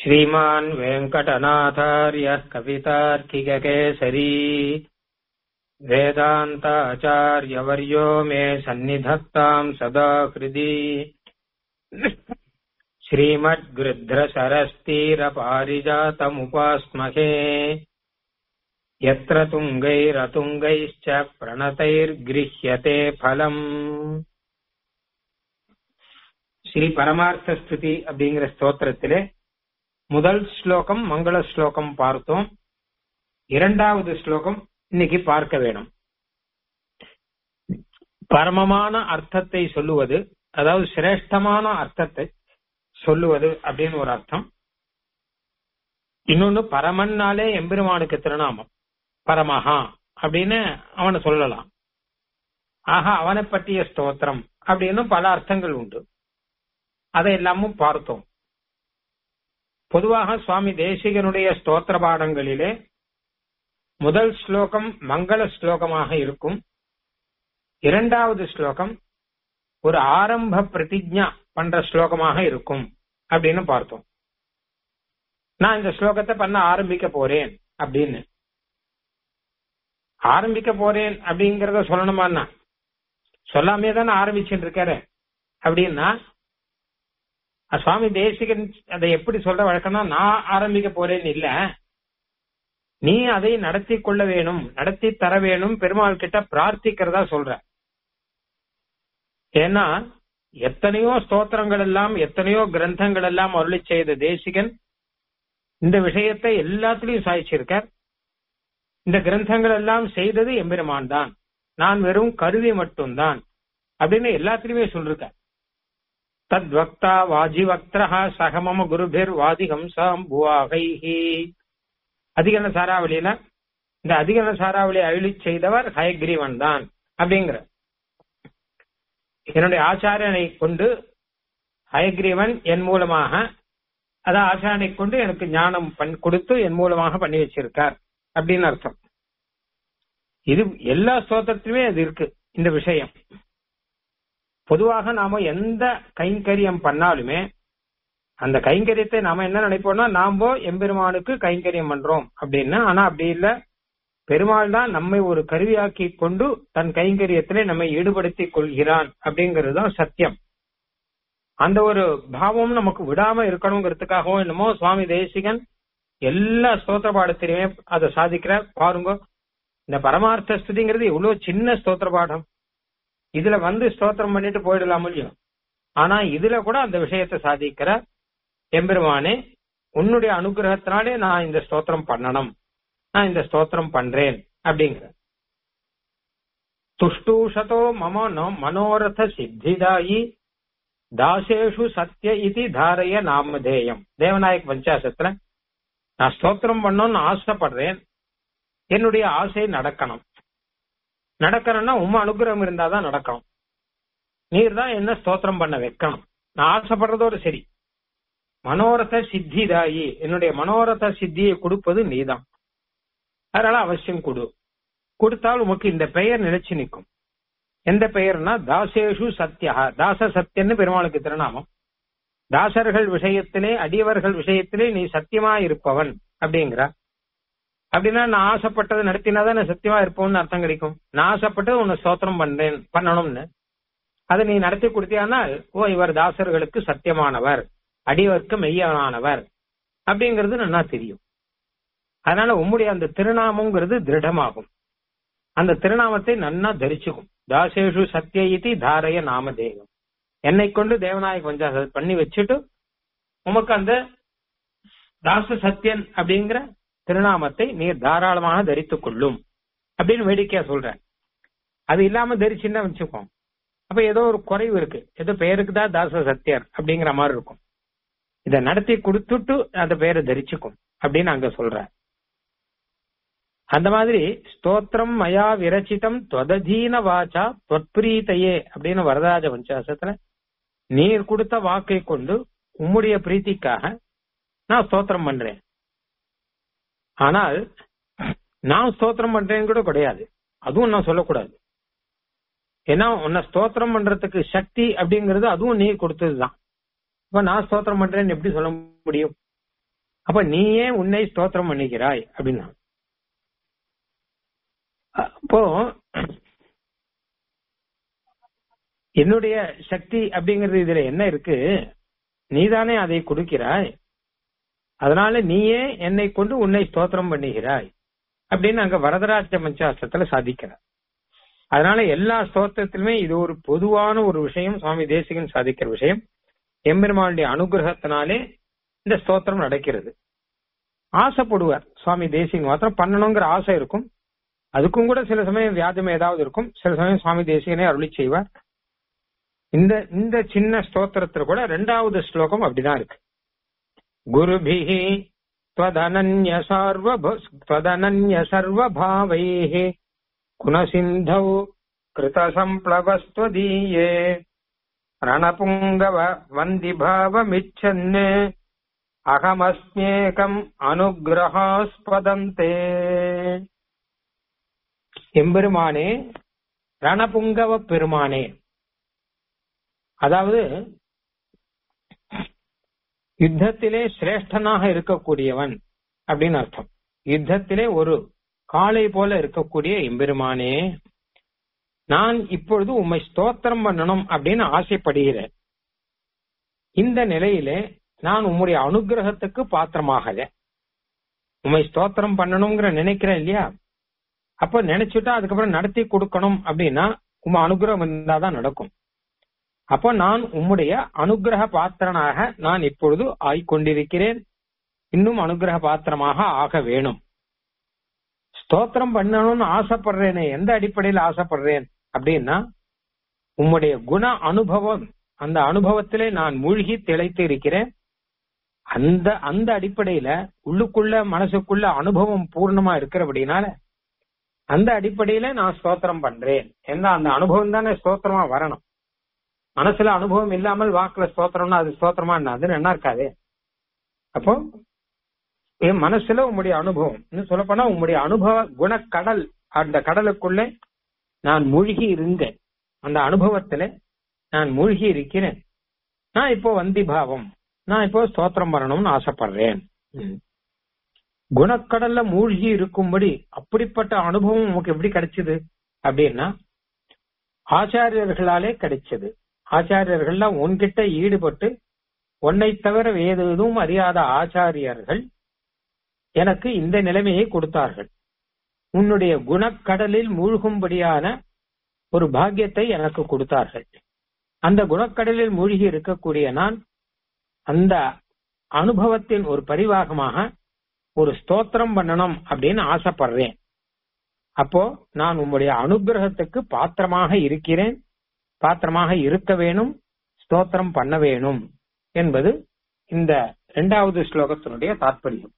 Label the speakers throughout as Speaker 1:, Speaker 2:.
Speaker 1: श्रीमान् वेङ्कटनाथार्यः कवितार्किककेसरी वेदान्ताचार्यवर्यो मे सन्निधत्ताम् सदा हृदि श्रीमद्गृध्रसरस्तीरपारिजातमुपास्महे यत्र तुङ्गैरतुङ्गैश्च प्रणतैर्गृह्यते फलम् ஸ்ரீ பரமார்த்த ஸ்துதி அப்படிங்கிற ஸ்தோத்திரத்திலே முதல் ஸ்லோகம் மங்கள ஸ்லோகம் பார்த்தோம் இரண்டாவது ஸ்லோகம் இன்னைக்கு பார்க்க வேணும் பரமமான அர்த்தத்தை சொல்லுவது அதாவது சிரேஷ்டமான அர்த்தத்தை சொல்லுவது அப்படின்னு ஒரு அர்த்தம் இன்னொன்னு பரமன்னாலே எம்பெருமானுக்கு திருநாமம் பரமஹா அப்படின்னு அவனை சொல்லலாம் ஆக அவனை பற்றிய ஸ்தோத்திரம் அப்படின்னு பல அர்த்தங்கள் உண்டு அதை எல்லாமும் பார்த்தோம் பொதுவாக சுவாமி தேசிகனுடைய ஸ்தோத்திர பாடங்களிலே முதல் ஸ்லோகம் மங்கள ஸ்லோகமாக இருக்கும் இரண்டாவது ஸ்லோகம் ஒரு ஆரம்ப பிரதிஜா பண்ற ஸ்லோகமாக இருக்கும் அப்படின்னு பார்த்தோம் நான் இந்த ஸ்லோகத்தை பண்ண ஆரம்பிக்க போறேன் அப்படின்னு ஆரம்பிக்க போறேன் அப்படிங்கறத சொல்லணுமான்னா சொல்லாமே தானே ஆரம்பிச்சுட்டு இருக்காரு அப்படின்னா சுவாமி தேசிகன் அதை எப்படி சொல்ற வழக்கம்னா நான் ஆரம்பிக்க போறேன்னு இல்ல நீ அதை நடத்தி கொள்ள வேணும் நடத்தி தர வேணும் பெருமாள் கிட்ட பிரார்த்திக்கிறதா சொல்ற ஏன்னா எத்தனையோ ஸ்தோத்திரங்கள் எல்லாம் எத்தனையோ கிரந்தங்கள் எல்லாம் அருளி செய்த தேசிகன் இந்த விஷயத்தை எல்லாத்திலையும் சாய்ச்சிருக்கார் இந்த கிரந்தங்கள் எல்லாம் செய்தது எம்பெருமான் தான் நான் வெறும் கருவி மட்டும்தான் அப்படின்னு எல்லாத்திலுமே சொல்லிருக்கார் தத்வக்தா வாஜிவக்திரா சகமம குருபிர் வாதிகம்சாம் புவாகைஹி அதிகரண சாராவளியில இந்த அதிகரண சாராவளியை அழிலி செய்தவர் ஹயக்ரீவன் தான் அப்படிங்கிற என்னுடைய ஆச்சாரியனை கொண்டு ஹயக்ரீவன் என் மூலமாக அதான் ஆச்சாரனை கொண்டு எனக்கு ஞானம் பண் கொடுத்து என் மூலமாக பண்ணி வச்சிருக்கார் அப்படின்னு அர்த்தம் இது எல்லா ஸ்தோத்திரத்திலுமே அது இருக்கு இந்த விஷயம் பொதுவாக நாம எந்த கைங்கரியம் பண்ணாலுமே அந்த கைங்கரியத்தை நாம என்ன நினைப்போம்னா நாம எம்பெருமானுக்கு கைங்கரியம் பண்றோம் அப்படின்னு ஆனா அப்படி இல்ல பெருமாள் தான் நம்மை ஒரு கருவியாக்கி கொண்டு தன் கைங்கரியத்திலே நம்மை ஈடுபடுத்திக் கொள்கிறான் அப்படிங்கிறது தான் சத்தியம் அந்த ஒரு பாவம் நமக்கு விடாம இருக்கணுங்கிறதுக்காகவும் என்னமோ சுவாமி தேசிகன் எல்லா ஸ்தோத்திர பாடத்திலுமே அதை சாதிக்கிற பாருங்க இந்த பரமார்த்த ஸ்துதிங்கிறது இவ்வளவு சின்ன ஸ்தோத்திர பாடம் இதுல வந்து ஸ்தோத்திரம் பண்ணிட்டு போயிடலாம் இல்லையோ ஆனா இதுல கூட அந்த விஷயத்தை சாதிக்கிற எம்பெருமானே உன்னுடைய அனுகிரகத்தினாலே நான் இந்த ஸ்தோத்திரம் பண்ணணும் நான் இந்த ஸ்தோத்திரம் பண்றேன் அப்படிங்கிற துஷ்டூஷதோ மம மனோரத சித்திதாயி தாசேஷு சத்ய இது தாரைய நாமதேயம் தேவநாயக் பஞ்சாசத்துல நான் ஸ்தோத்திரம் பண்ணணும்னு ஆசைப்படுறேன் என்னுடைய ஆசை நடக்கணும் நடக்கணும்னா உண்மை அனுகிரகம் இருந்தாதான் நடக்கணும் நீர் தான் என்ன ஸ்தோத்திரம் பண்ண வைக்கணும் நான் ஆசைப்படுறதோடு சரி மனோரத சித்திதாயி என்னுடைய மனோரத சித்தியை கொடுப்பது நீதான் அதனால அவசியம் கொடு கொடுத்தால் உமக்கு இந்த பெயர் நிலைச்சு நிற்கும் எந்த பெயர்னா தாசேஷு சத்யா தாச சத்தியன்னு பெருமாளுக்கு திருநாமம் தாசர்கள் விஷயத்திலே அடியவர்கள் விஷயத்திலே நீ சத்தியமா இருப்பவன் அப்படிங்கிறா அப்படின்னா நான் ஆசைப்பட்டதை நடத்தினாதான் நான் சத்தியமா இருப்போம்னு அர்த்தம் கிடைக்கும் நான் ஆசைப்பட்டது உன்னை ஸ்தோத்திரம் பண்றேன் பண்ணணும்னு அதை நீ நடத்தி கொடுத்தியானால் ஓ இவர் தாசர்களுக்கு சத்தியமானவர் அடியவர்க்கு மெய்யானவர் அப்படிங்கிறது நல்லா தெரியும் அதனால உம்முடைய அந்த திருநாமங்கிறது திருடமாகும் அந்த திருநாமத்தை நன்னா தரிச்சுக்கும் தாசேஷு சத்திய இதி தாரைய நாம தேகம் என்னை கொண்டு தேவநாயக பஞ்சாசத் பண்ணி வச்சுட்டு உமக்கு அந்த தாச சத்தியன் அப்படிங்கிற திருநாமத்தை நீர் தாராளமாக தரித்துக் கொள்ளும் அப்படின்னு வேடிக்கையா சொல்ற அது இல்லாம தரிச்சுன்னா வச்சுக்கோம் அப்ப ஏதோ ஒரு குறைவு இருக்கு ஏதோ பெயருக்கு தான் தாச சத்தியர் அப்படிங்கிற மாதிரி இருக்கும் இதை நடத்தி கொடுத்துட்டு அந்த பெயரை தரிச்சுக்கும் அப்படின்னு அங்க சொல்ற அந்த மாதிரி ஸ்தோத்திரம் மயா விரச்சிதம் தொததீன வாச்சா தொற்பிரீத்தையே அப்படின்னு வரதராஜ பஞ்சாசத்துல நீர் கொடுத்த வாக்கை கொண்டு உம்முடைய பிரீத்திக்காக நான் ஸ்தோத்திரம் பண்றேன் ஆனால் நான் ஸ்தோத்திரம் பண்றேன்னு கூட கிடையாது அதுவும் நான் சொல்லக்கூடாது ஏன்னா உன்னை ஸ்தோத்திரம் பண்றதுக்கு சக்தி அப்படிங்கிறது அதுவும் நீ கொடுத்ததுதான் இப்ப நான் ஸ்தோத்திரம் பண்றேன்னு எப்படி சொல்ல முடியும் அப்ப நீயே உன்னை ஸ்தோத்திரம் பண்ணிக்கிறாய் அப்படின்னா அப்போ என்னுடைய சக்தி அப்படிங்கிறது இதுல என்ன இருக்கு நீதானே அதை கொடுக்கிறாய் அதனால நீயே என்னை கொண்டு உன்னை ஸ்தோத்திரம் பண்ணுகிறாய் அப்படின்னு அங்க வரதராஜ பஞ்சாசத்துல சாதிக்கிறார் அதனால எல்லா ஸ்தோத்திரத்திலுமே இது ஒரு பொதுவான ஒரு விஷயம் சுவாமி தேசிகன் சாதிக்கிற விஷயம் எம்பெருமானுடைய அனுகிரகத்தினாலே இந்த ஸ்தோத்திரம் நடக்கிறது ஆசைப்படுவார் சுவாமி தேசிகன் மாத்திரம் பண்ணணுங்கிற ஆசை இருக்கும் அதுக்கும் கூட சில சமயம் வியாஜம் ஏதாவது இருக்கும் சில சமயம் சுவாமி தேசிகனே அருளி செய்வார் இந்த இந்த சின்ன ஸ்தோத்திரத்துல கூட ரெண்டாவது ஸ்லோகம் அப்படிதான் இருக்கு குருபிஹி त्वदनन्य सार्वभ त्वदनन्य सर्वभावैः कुणसिन्धौ कृतसम्प्लवस्त्वदीये रणपुङ्गव वन्दिभावमिच्छन् அகமஸ்மேகம் அனுகிரகாஸ்பதந்தே எம்பெருமானே ரணபுங்கவ பெருமானே அதாவது யுத்தத்திலே சிரேஷ்டனாக இருக்கக்கூடியவன் அப்படின்னு அர்த்தம் யுத்தத்திலே ஒரு காளை போல இருக்கக்கூடிய எம்பெருமானே நான் இப்பொழுது உம்மை ஸ்தோத்திரம் பண்ணணும் அப்படின்னு ஆசைப்படுகிறேன் இந்த நிலையிலே நான் உம்முடைய அனுகிரகத்துக்கு பாத்திரமாகல உண்மை ஸ்தோத்திரம் பண்ணணுங்கிற நினைக்கிறேன் இல்லையா அப்ப நினைச்சுட்டா அதுக்கப்புறம் நடத்தி கொடுக்கணும் அப்படின்னா உங்க அனுகிரகம் இருந்தாதான் நடக்கும் அப்போ நான் உம்முடைய அனுகிரக பாத்திரனாக நான் இப்பொழுது ஆய்கொண்டிருக்கிறேன் இன்னும் அனுகிரக பாத்திரமாக ஆக வேணும் ஸ்தோத்திரம் பண்ணணும்னு ஆசைப்படுறேனே எந்த அடிப்படையில் ஆசைப்படுறேன் அப்படின்னா உம்முடைய குண அனுபவம் அந்த அனுபவத்திலே நான் மூழ்கி திளைத்து இருக்கிறேன் அந்த அந்த அடிப்படையில உள்ளுக்குள்ள மனசுக்குள்ள அனுபவம் பூர்ணமா இருக்கிறபடினால அந்த அடிப்படையில நான் ஸ்தோத்திரம் பண்றேன் ஏன்னா அந்த அனுபவம் தானே ஸ்தோத்திரமா வரணும் மனசுல அனுபவம் இல்லாமல் வாக்குல ஸ்தோத்திரம்னா அது ஸ்தோத்திரமா அது என்ன இருக்காது அப்போ என் மனசுல உங்களுடைய அனுபவம் இன்னும் சொல்ல போனா உங்களுடைய அனுபவ குணக்கடல் அந்த கடலுக்குள்ளே நான் மூழ்கி இருந்தேன் அந்த அனுபவத்துல நான் மூழ்கி இருக்கிறேன் நான் இப்போ வந்திபாவம் நான் இப்போ ஸ்தோத்திரம் பண்ணணும்னு ஆசைப்படுறேன் குணக்கடல்ல மூழ்கி இருக்கும்படி அப்படிப்பட்ட அனுபவம் உனக்கு எப்படி கிடைச்சது அப்படின்னா ஆச்சாரியர்களாலே கிடைச்சது ஆச்சாரியர்கள்லாம் உன்கிட்ட ஈடுபட்டு உன்னை தவிர வேறு எதுவும் அறியாத ஆச்சாரியர்கள் எனக்கு இந்த நிலைமையை கொடுத்தார்கள் உன்னுடைய குணக்கடலில் மூழ்கும்படியான ஒரு பாக்கியத்தை எனக்கு கொடுத்தார்கள் அந்த குணக்கடலில் மூழ்கி இருக்கக்கூடிய நான் அந்த அனுபவத்தின் ஒரு பரிவாகமாக ஒரு ஸ்தோத்திரம் பண்ணணும் அப்படின்னு ஆசைப்படுறேன் அப்போ நான் உங்களுடைய அனுகிரகத்துக்கு பாத்திரமாக இருக்கிறேன் பாத்திரமாக இருக்க வேணும் ஸ்தோத்திரம் பண்ண வேணும் என்பது இந்த இரண்டாவது ஸ்லோகத்தினுடைய தாற்பயம்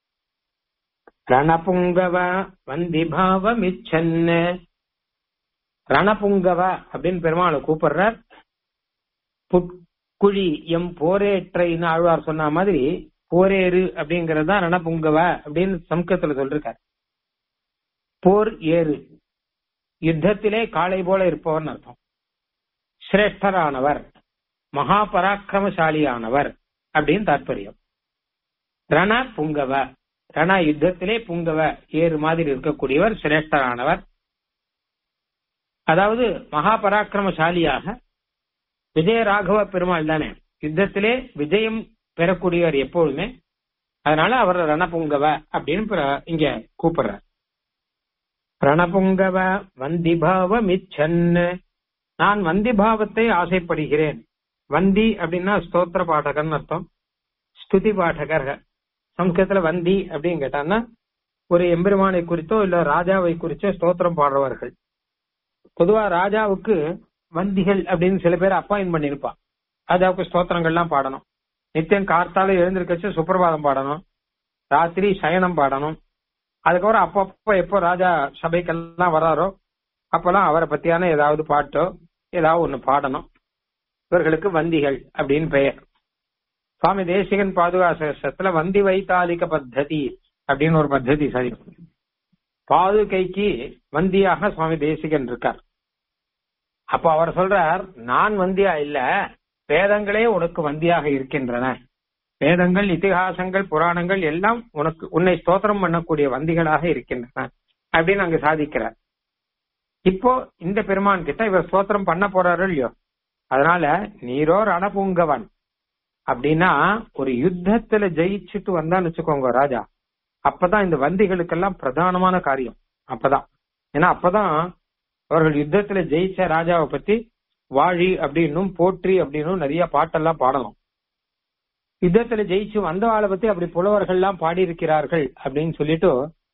Speaker 1: ரணபுங்கவ வந்திபாவமிச்சன் ரணபுங்கவ அப்படின்னு பெருமாளை கூப்பிடுறார் புட்குழி எம் போரேற்றைன்னு ஆழ்வார் சொன்ன மாதிரி போரேறு அப்படிங்கறது தான் ரணபுங்கவ அப்படின்னு சம்ஸ்கிருதத்துல சொல்றார் போர் ஏறு யுத்தத்திலே காளை போல இருப்பவர்னு அர்த்தம் சிரேஷ்டரானவர் மகா பராக்கிரமசாலியானவர் அப்படின்னு தாற்பயம் ரண புங்கவ ரண யுத்தத்திலே புங்கவ ஏறு மாதிரி இருக்கக்கூடியவர் சிரேஷ்டரானவர் அதாவது மகா பராக்கிரமசாலியாக விஜய ராகவ பெருமாள் தானே யுத்தத்திலே விஜயம் பெறக்கூடியவர் எப்பொழுதுமே அதனால அவர் ரணபுங்கவ அப்படின்னு இங்க கூப்பிடுறார் ரணபுங்கவ வந்திபாவமிச்சன் நான் வந்திபாவத்தை ஆசைப்படுகிறேன் வந்தி அப்படின்னா ஸ்தோத்திர பாடகர்னு அர்த்தம் ஸ்துதி பாடகர் சம்ஸ்கிருதத்துல வந்தி அப்படின்னு கேட்டான்னா ஒரு எம்பெருமானை குறித்தோ இல்ல ராஜாவை குறிச்சோ ஸ்தோத்திரம் பாடுறவர்கள் பொதுவா ராஜாவுக்கு வந்திகள் அப்படின்னு சில பேர் அப்பாயின் பண்ணிருப்பா ராஜாவுக்கு ஸ்தோத்திரங்கள்லாம் பாடணும் நித்தியம் கார்த்தால எழுந்திருக்கச்சு சுப்பிரபாதம் பாடணும் ராத்திரி சயனம் பாடணும் அதுக்கப்புறம் அப்பப்போ எப்போ ராஜா சபைக்கெல்லாம் வராரோ அப்பெல்லாம் அவரை பத்தியான ஏதாவது பாட்டோ ஏதாவது ஒண்ணு பாடணும் இவர்களுக்கு வந்திகள் அப்படின்னு பெயர் சுவாமி தேசிகன் பாதுகாசத்துல வந்தி வைத்தாலிக பத்ததி அப்படின்னு ஒரு பத்ததி சரி பாதுகைக்கு வந்தியாக சுவாமி தேசிகன் இருக்கார் அப்ப அவர் சொல்றார் நான் வந்தியா இல்ல வேதங்களே உனக்கு வந்தியாக இருக்கின்றன வேதங்கள் இதிகாசங்கள் புராணங்கள் எல்லாம் உனக்கு உன்னை ஸ்தோத்திரம் பண்ணக்கூடிய வந்திகளாக இருக்கின்றன அப்படின்னு அங்க சாதிக்கிறார் இப்போ இந்த பெருமான் கிட்ட இவர் ஸ்தோத்திரம் பண்ண போறாரு இல்லையோ அதனால நீரோ ரணபுங்கவன் அப்படின்னா ஒரு யுத்தத்துல ஜெயிச்சுட்டு வந்தான்னு வச்சுக்கோங்க ராஜா அப்பதான் இந்த வந்திகளுக்கெல்லாம் பிரதானமான காரியம் அப்பதான் ஏன்னா அப்பதான் அவர்கள் யுத்தத்துல ஜெயிச்ச ராஜாவை பத்தி வாழி அப்படின்னும் போற்றி அப்படின்னும் நிறைய பாட்டெல்லாம் பாடலாம் யுத்தத்துல ஜெயிச்சு வந்தவாளை பத்தி அப்படி புலவர்கள் எல்லாம் பாடியிருக்கிறார்கள் அப்படின்னு சொல்லிட்டு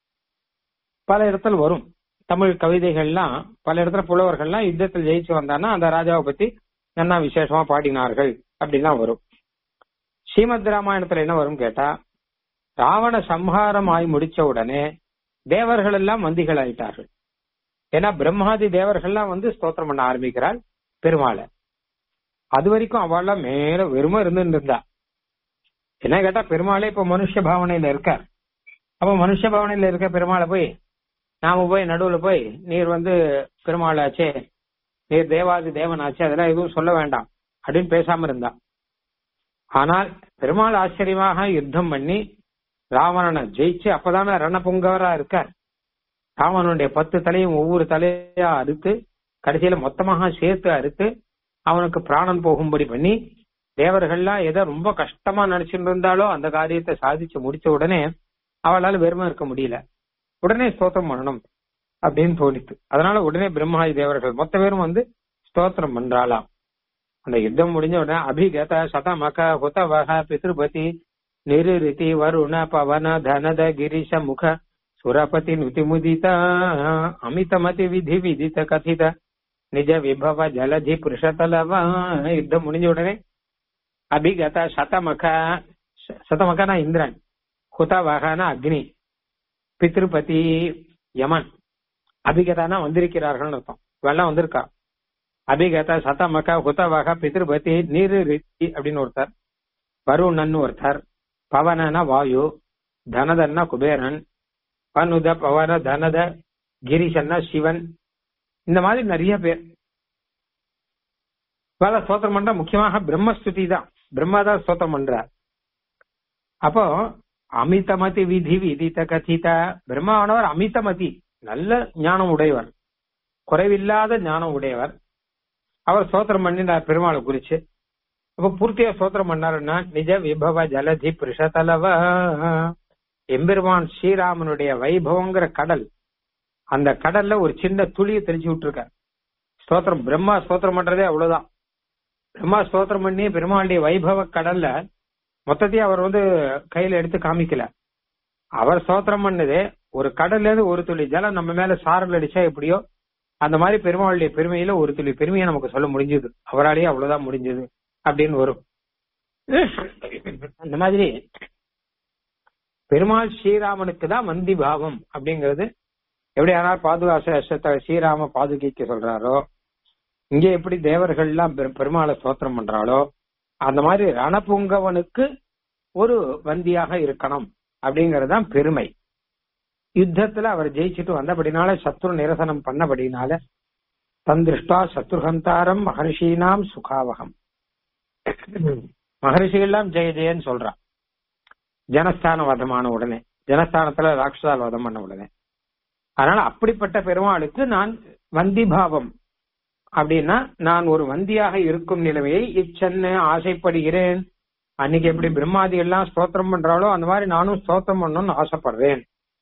Speaker 1: பல இடத்துல வரும் தமிழ் கவிதைகள்லாம் பல இடத்துல புலவர்கள்லாம் யுத்தத்தில் ஜெயிச்சு வந்தான்னா அந்த ராஜாவை பத்தி நல்லா விசேஷமா பாடினார்கள் அப்படின்லாம் வரும் ஸ்ரீமத் ராமாயணத்துல என்ன வரும் கேட்டா ராவண சம்ஹாரம் ஆகி முடிச்ச உடனே தேவர்கள் எல்லாம் வந்திகள் ஆயிட்டார்கள் ஏன்னா பிரம்மாதி தேவர்கள்லாம் வந்து ஸ்தோத்திரம் பண்ண ஆரம்பிக்கிறாள் பெருமாளை அது வரைக்கும் அவள்லாம் மேல வெறுமை இருந்துட்டு இருந்தா என்ன கேட்டா பெருமாளே இப்ப மனுஷ பாவனையில இருக்கார் அப்ப மனுஷ பாவனையில இருக்க பெருமாளை போய் நாம போய் நடுவுல போய் நீர் வந்து பெருமாளாச்சே நீர் தேவாதி தேவனாச்சே அதெல்லாம் எதுவும் சொல்ல வேண்டாம் அப்படின்னு பேசாம இருந்தா ஆனால் பெருமாள் ஆச்சரியமாக யுத்தம் பண்ணி ராவணனை ஜெயிச்சு அப்பதானே ரணபுங்கவரா இருக்கார் ராவணனுடைய பத்து தலையும் ஒவ்வொரு தலையா அறுத்து கடைசியில மொத்தமாக சேர்த்து அறுத்து அவனுக்கு பிராணன் போகும்படி பண்ணி தேவர்கள்லாம் எதை ரொம்ப கஷ்டமா நினைச்சிட்டு இருந்தாலோ அந்த காரியத்தை சாதிச்சு முடிச்ச உடனே அவளால வெறுமை இருக்க முடியல உடனே ஸ்தோத்திரம் பண்ணணும் அப்படின்னு தோணித்து அதனால உடனே பிரம்மாதி தேவர்கள் மொத்த பேரும் வந்து ஸ்தோத்திரம் பண்றாளாம் அந்த யுத்தம் முடிஞ்ச உடனே அபிகத சதமக ஹுதவக பித்ருபதி நிருரிதி வருண பவன தனத கிரிஷ முக சுரபதி நுதிமுதித அமிதமதி விதி விதித கதித நிஜ விபவ ஜலதி புருஷதலவ யுத்தம் முடிஞ்ச உடனே அபிகத சதமக சதமகனா இந்திரன் ஹுதவகனா அக்னி பித்ருபதி யமன் அபிகதானா வந்திருக்கிறார்கள் அர்த்தம் இவெல்லாம் வந்திருக்கா அபிகத சதமக ஹுதவக பித்ருபதி நீரு ரித்தி அப்படின்னு ஒருத்தர் வருணன் ஒருத்தர் பவனன வாயு தனதன்னா குபேரன் பனுத பவன தனத கிரிஷன்னா சிவன் இந்த மாதிரி நிறைய பேர் வேலை ஸ்தோத்திரம் பண்ற முக்கியமாக பிரம்மஸ்துதி தான் பிரம்மா தான் ஸ்தோத்திரம் பண்றார் அப்போ அமிதமதி விதி விதித்த கதித பிரம்மாவானவர் அமிதமதி நல்ல ஞானம் உடையவர் குறைவில்லாத ஞானம் உடையவர் அவர் ஸ்தோத்திரம் பண்ணினார் பெருமாளை குறிச்சு அப்ப பூர்த்தியா ஸ்தோத்திரம் பண்ணாருன்னா நிஜ விபவ ஜலதி புருஷதலவ எம்பெருமான் ஸ்ரீராமனுடைய வைபவங்கிற கடல் அந்த கடல்ல ஒரு சின்ன துளியை தெளிச்சு விட்டுருக்கார் ஸ்தோத்திரம் பிரம்மா ஸ்தோத்திரம் பண்றதே அவ்வளவுதான் பிரம்மா ஸ்தோத்திரம் பண்ணி பெருமாளுடைய வைபவ கடல்ல மொத்தத்தையும் அவர் வந்து கையில எடுத்து காமிக்கல அவர் ஸ்தோத்திரம் பண்ணது ஒரு கடல்ல இருந்து ஒரு துளி ஜலம் நம்ம மேல சாரல் அடிச்சா எப்படியோ அந்த மாதிரி பெருமாளுடைய பெருமையில ஒரு துளி பெருமையை நமக்கு சொல்ல முடிஞ்சது அவராலேயே அவ்வளவுதான் முடிஞ்சது அப்படின்னு வரும் அந்த மாதிரி பெருமாள் ஸ்ரீராமனுக்கு தான் வந்தி பாவம் அப்படிங்கிறது எப்படி ஆனால் பாதுகாச ஸ்ரீராம பாதுகைக்கு சொல்றாரோ இங்க எப்படி தேவர்கள் எல்லாம் பெருமாளை ஸ்தோத்திரம் பண்றாளோ அந்த மாதிரி ரணபுங்கவனுக்கு ஒரு வந்தியாக இருக்கணும் அப்படிங்கறதுதான் பெருமை யுத்தத்துல அவர் ஜெயிச்சுட்டு வந்தபடினால சத்ரு நிரசனம் பண்ணபடினால தந்திருஷ்டா சத்ருஹந்தாரம் மகர்ஷீனாம் சுகாவகம் மகர்ஷிகள்லாம் ஜெய ஜெயன்னு சொல்றான் ஜனஸ்தான வதமான உடனே ஜனஸ்தானத்துல ராட்சசால் வதம் பண்ண உடனே அதனால அப்படிப்பட்ட பெருமாளுக்கு நான் வந்தி பாவம் அப்படின்னா நான் ஒரு வந்தியாக இருக்கும் நிலைமையை இச்சென்னு ஆசைப்படுகிறேன் அன்னைக்கு எப்படி பிரம்மாதி எல்லாம் ஸ்தோத்திரம் பண்றாளோ அந்த மாதிரி நானும் ஸ்தோத்திரம் பண்ணணும்னு ஆசைப்படுறேன்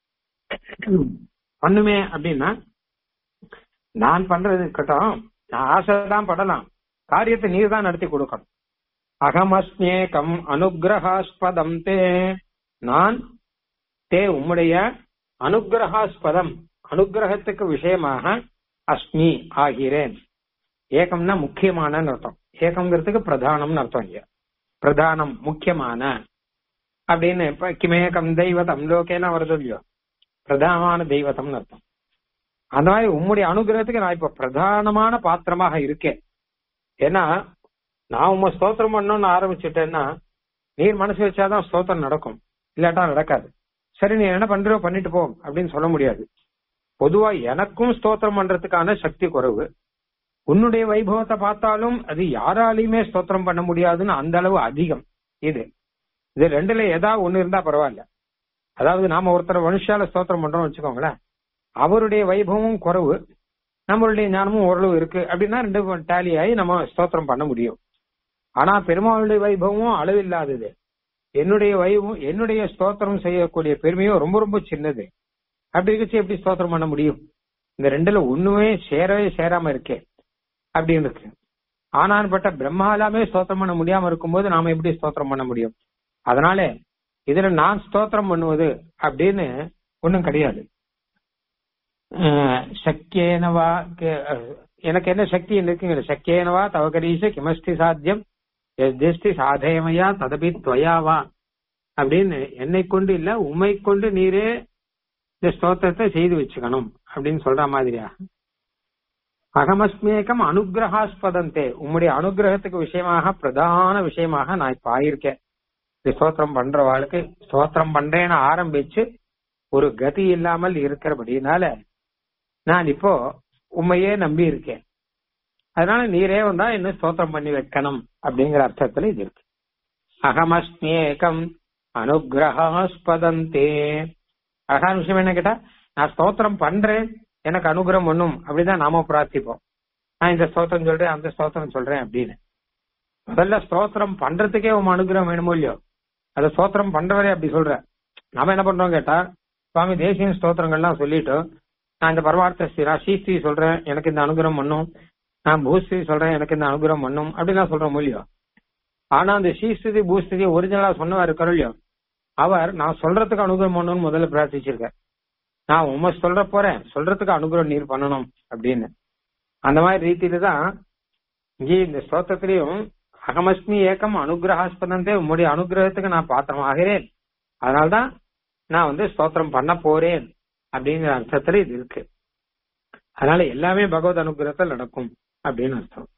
Speaker 1: பண்ணுமே அப்படின்னா நான் பண்றது இருக்கட்டும் நான் ஆசைதான் படலாம் காரியத்தை நீர் தான் நடத்தி கொடுக்கணும் அகமஸ்நேகம் அனுகிரகாஸ்பதம் தே நான் தே உம்முடைய அனுகிரகாஸ்பதம் அனுகிரகத்துக்கு விஷயமாக அஸ்மி ஆகிறேன் ஏகம்னா முக்கியமான அர்த்தம் ஏகம்ங்கிறதுக்கு பிரதானம்னு அர்த்தம் இங்க பிரதானம் முக்கியமான அப்படின்னு இப்ப கிமேகம் தெய்வதம் லோகேனா வருது இல்லையோ பிரதானமான தெய்வதம்னு அர்த்தம் அந்த மாதிரி உம்முடைய அனுகிரகத்துக்கு நான் இப்ப பிரதானமான பாத்திரமாக இருக்கேன் ஏன்னா நான் உங்க ஸ்தோத்திரம் பண்ணணும்னு ஆரம்பிச்சுட்டேன்னா நீர் மனசு வச்சாதான் ஸ்தோத்திரம் நடக்கும் இல்லாட்டா நடக்காது சரி நீ என்ன பண்றியோ பண்ணிட்டு போ அப்படின்னு சொல்ல முடியாது பொதுவா எனக்கும் ஸ்தோத்திரம் பண்றதுக்கான சக்தி குறைவு உன்னுடைய வைபவத்தை பார்த்தாலும் அது யாராலையுமே ஸ்தோத்திரம் பண்ண முடியாதுன்னு அந்த அளவு அதிகம் இது இது ரெண்டுல ஏதாவது ஒண்ணு இருந்தா பரவாயில்ல அதாவது நாம ஒருத்தர் மனுஷால ஸ்தோத்திரம் பண்றோம் வச்சுக்கோங்களேன் அவருடைய வைபவமும் குறைவு நம்மளுடைய ஞானமும் ஓரளவு இருக்கு அப்படின்னா ரெண்டு டேலி ஆகி நம்ம ஸ்தோத்திரம் பண்ண முடியும் ஆனா பெருமாளுடைய வைபவமும் அளவில்லாதது என்னுடைய வைபவம் என்னுடைய ஸ்தோத்திரம் செய்யக்கூடிய பெருமையும் ரொம்ப ரொம்ப சின்னது அப்படி இருக்கச்சு எப்படி ஸ்தோத்திரம் பண்ண முடியும் இந்த ரெண்டுல ஒண்ணுமே சேரவே சேராம இருக்கே அப்படின்னு இருக்கு ஆனான்பட்ட பிரம்மா எல்லாமே ஸ்தோத்திரம் பண்ண முடியாம இருக்கும்போது நாம எப்படி ஸ்தோத்திரம் பண்ண முடியும் அதனால இதுல நான் ஸ்தோத்திரம் பண்ணுவது அப்படின்னு ஒண்ணும் கிடையாது சக்கியேனவா எனக்கு என்ன சக்தி இருக்குங்க சக்கியேனவா தவகரீச கிமஸ்தி சாத்தியம் எஸ்தி சாதேமையா ததபி துவயாவா அப்படின்னு என்னை கொண்டு இல்ல உண்மை கொண்டு நீரே இந்த ஸ்தோத்திரத்தை செய்து வச்சுக்கணும் அப்படின்னு சொல்ற மாதிரியா அகமஸ்மேகம் அனுகிரகாஸ்பதந்தே உம்முடைய அனுகிரகத்துக்கு விஷயமாக பிரதான விஷயமாக நான் இப்ப ஆயிருக்கேன் இந்த ஸ்தோத்திரம் பண்றவாளுக்கு ஸ்தோத்திரம் பண்றேன்னு ஆரம்பிச்சு ஒரு கதி இல்லாமல் இருக்கிறபடினால நான் இப்போ உண்மையே நம்பி இருக்கேன் அதனால நீரே வந்தா என்ன ஸ்தோத்திரம் பண்ணி வைக்கணும் அப்படிங்கிற அர்த்தத்துல இது இருக்கு அகமஸ்மேகம் அனுகிரகாஸ்பதந்தே அழகான விஷயம் என்ன கேட்டா நான் ஸ்தோத்திரம் பண்றேன் எனக்கு அனுகிரகம் பண்ணும் அப்படிதான் நாம பிரார்த்திப்போம் நான் இந்த ஸ்தோத்திரம் சொல்றேன் அந்த ஸ்தோத்திரம் சொல்றேன் அப்படின்னு முதல்ல ஸ்தோத்திரம் பண்றதுக்கே உன் அனுகிரகம் வேணுமோ இல்லையோ அதை ஸ்தோத்திரம் பண்றவரே அப்படி சொல்ற நாம என்ன பண்றோம் கேட்டா சுவாமி தேசிய ஸ்தோத்திரங்கள்லாம் சொல்லிட்டு நான் இந்த பரமார்த்த ஸ்ரீ நான் ஸ்ரீஸ்ரீ சொல்றேன் எனக்கு இந்த அனுகிரகம் பண்ணும் நான் பூஸ்ரீ சொல்றேன் எனக்கு இந்த அனுகிரகம் பண்ணும் அப்படிலாம் சொல்ற இல்லையோ ஆனா அந்த ஸ்ரீஸ்திதி பூஸ்திதி ஒரிஜினலா சொன்னவர் இருக்கிறோம் இல்லையோ அவர் நான் சொல்றதுக்கு அனுகிரகம் பண்ணணும்னு முதல்ல பிரார்த்திச்சிருக்கார் நான் உண்மை சொல்ற போறேன் சொல்றதுக்கு அனுகிரகம் நீர் பண்ணணும் அப்படின்னு அந்த மாதிரி ரீதியில தான் இங்கே இந்த ஸ்தோத்திரத்திலையும் அகமஸ்மி ஏக்கம் அனுகிரகாஸ்பதந்தே உம்முடைய அனுகிரகத்துக்கு நான் பாத்திரமாகிறேன் அதனால்தான் நான் வந்து ஸ்தோத்திரம் பண்ண போறேன் அப்படிங்கிற அர்த்தத்துல இது இருக்கு அதனால எல்லாமே பகவத் அனுகிரகத்தில் நடக்கும் அப்படின்னு அர்த்தம்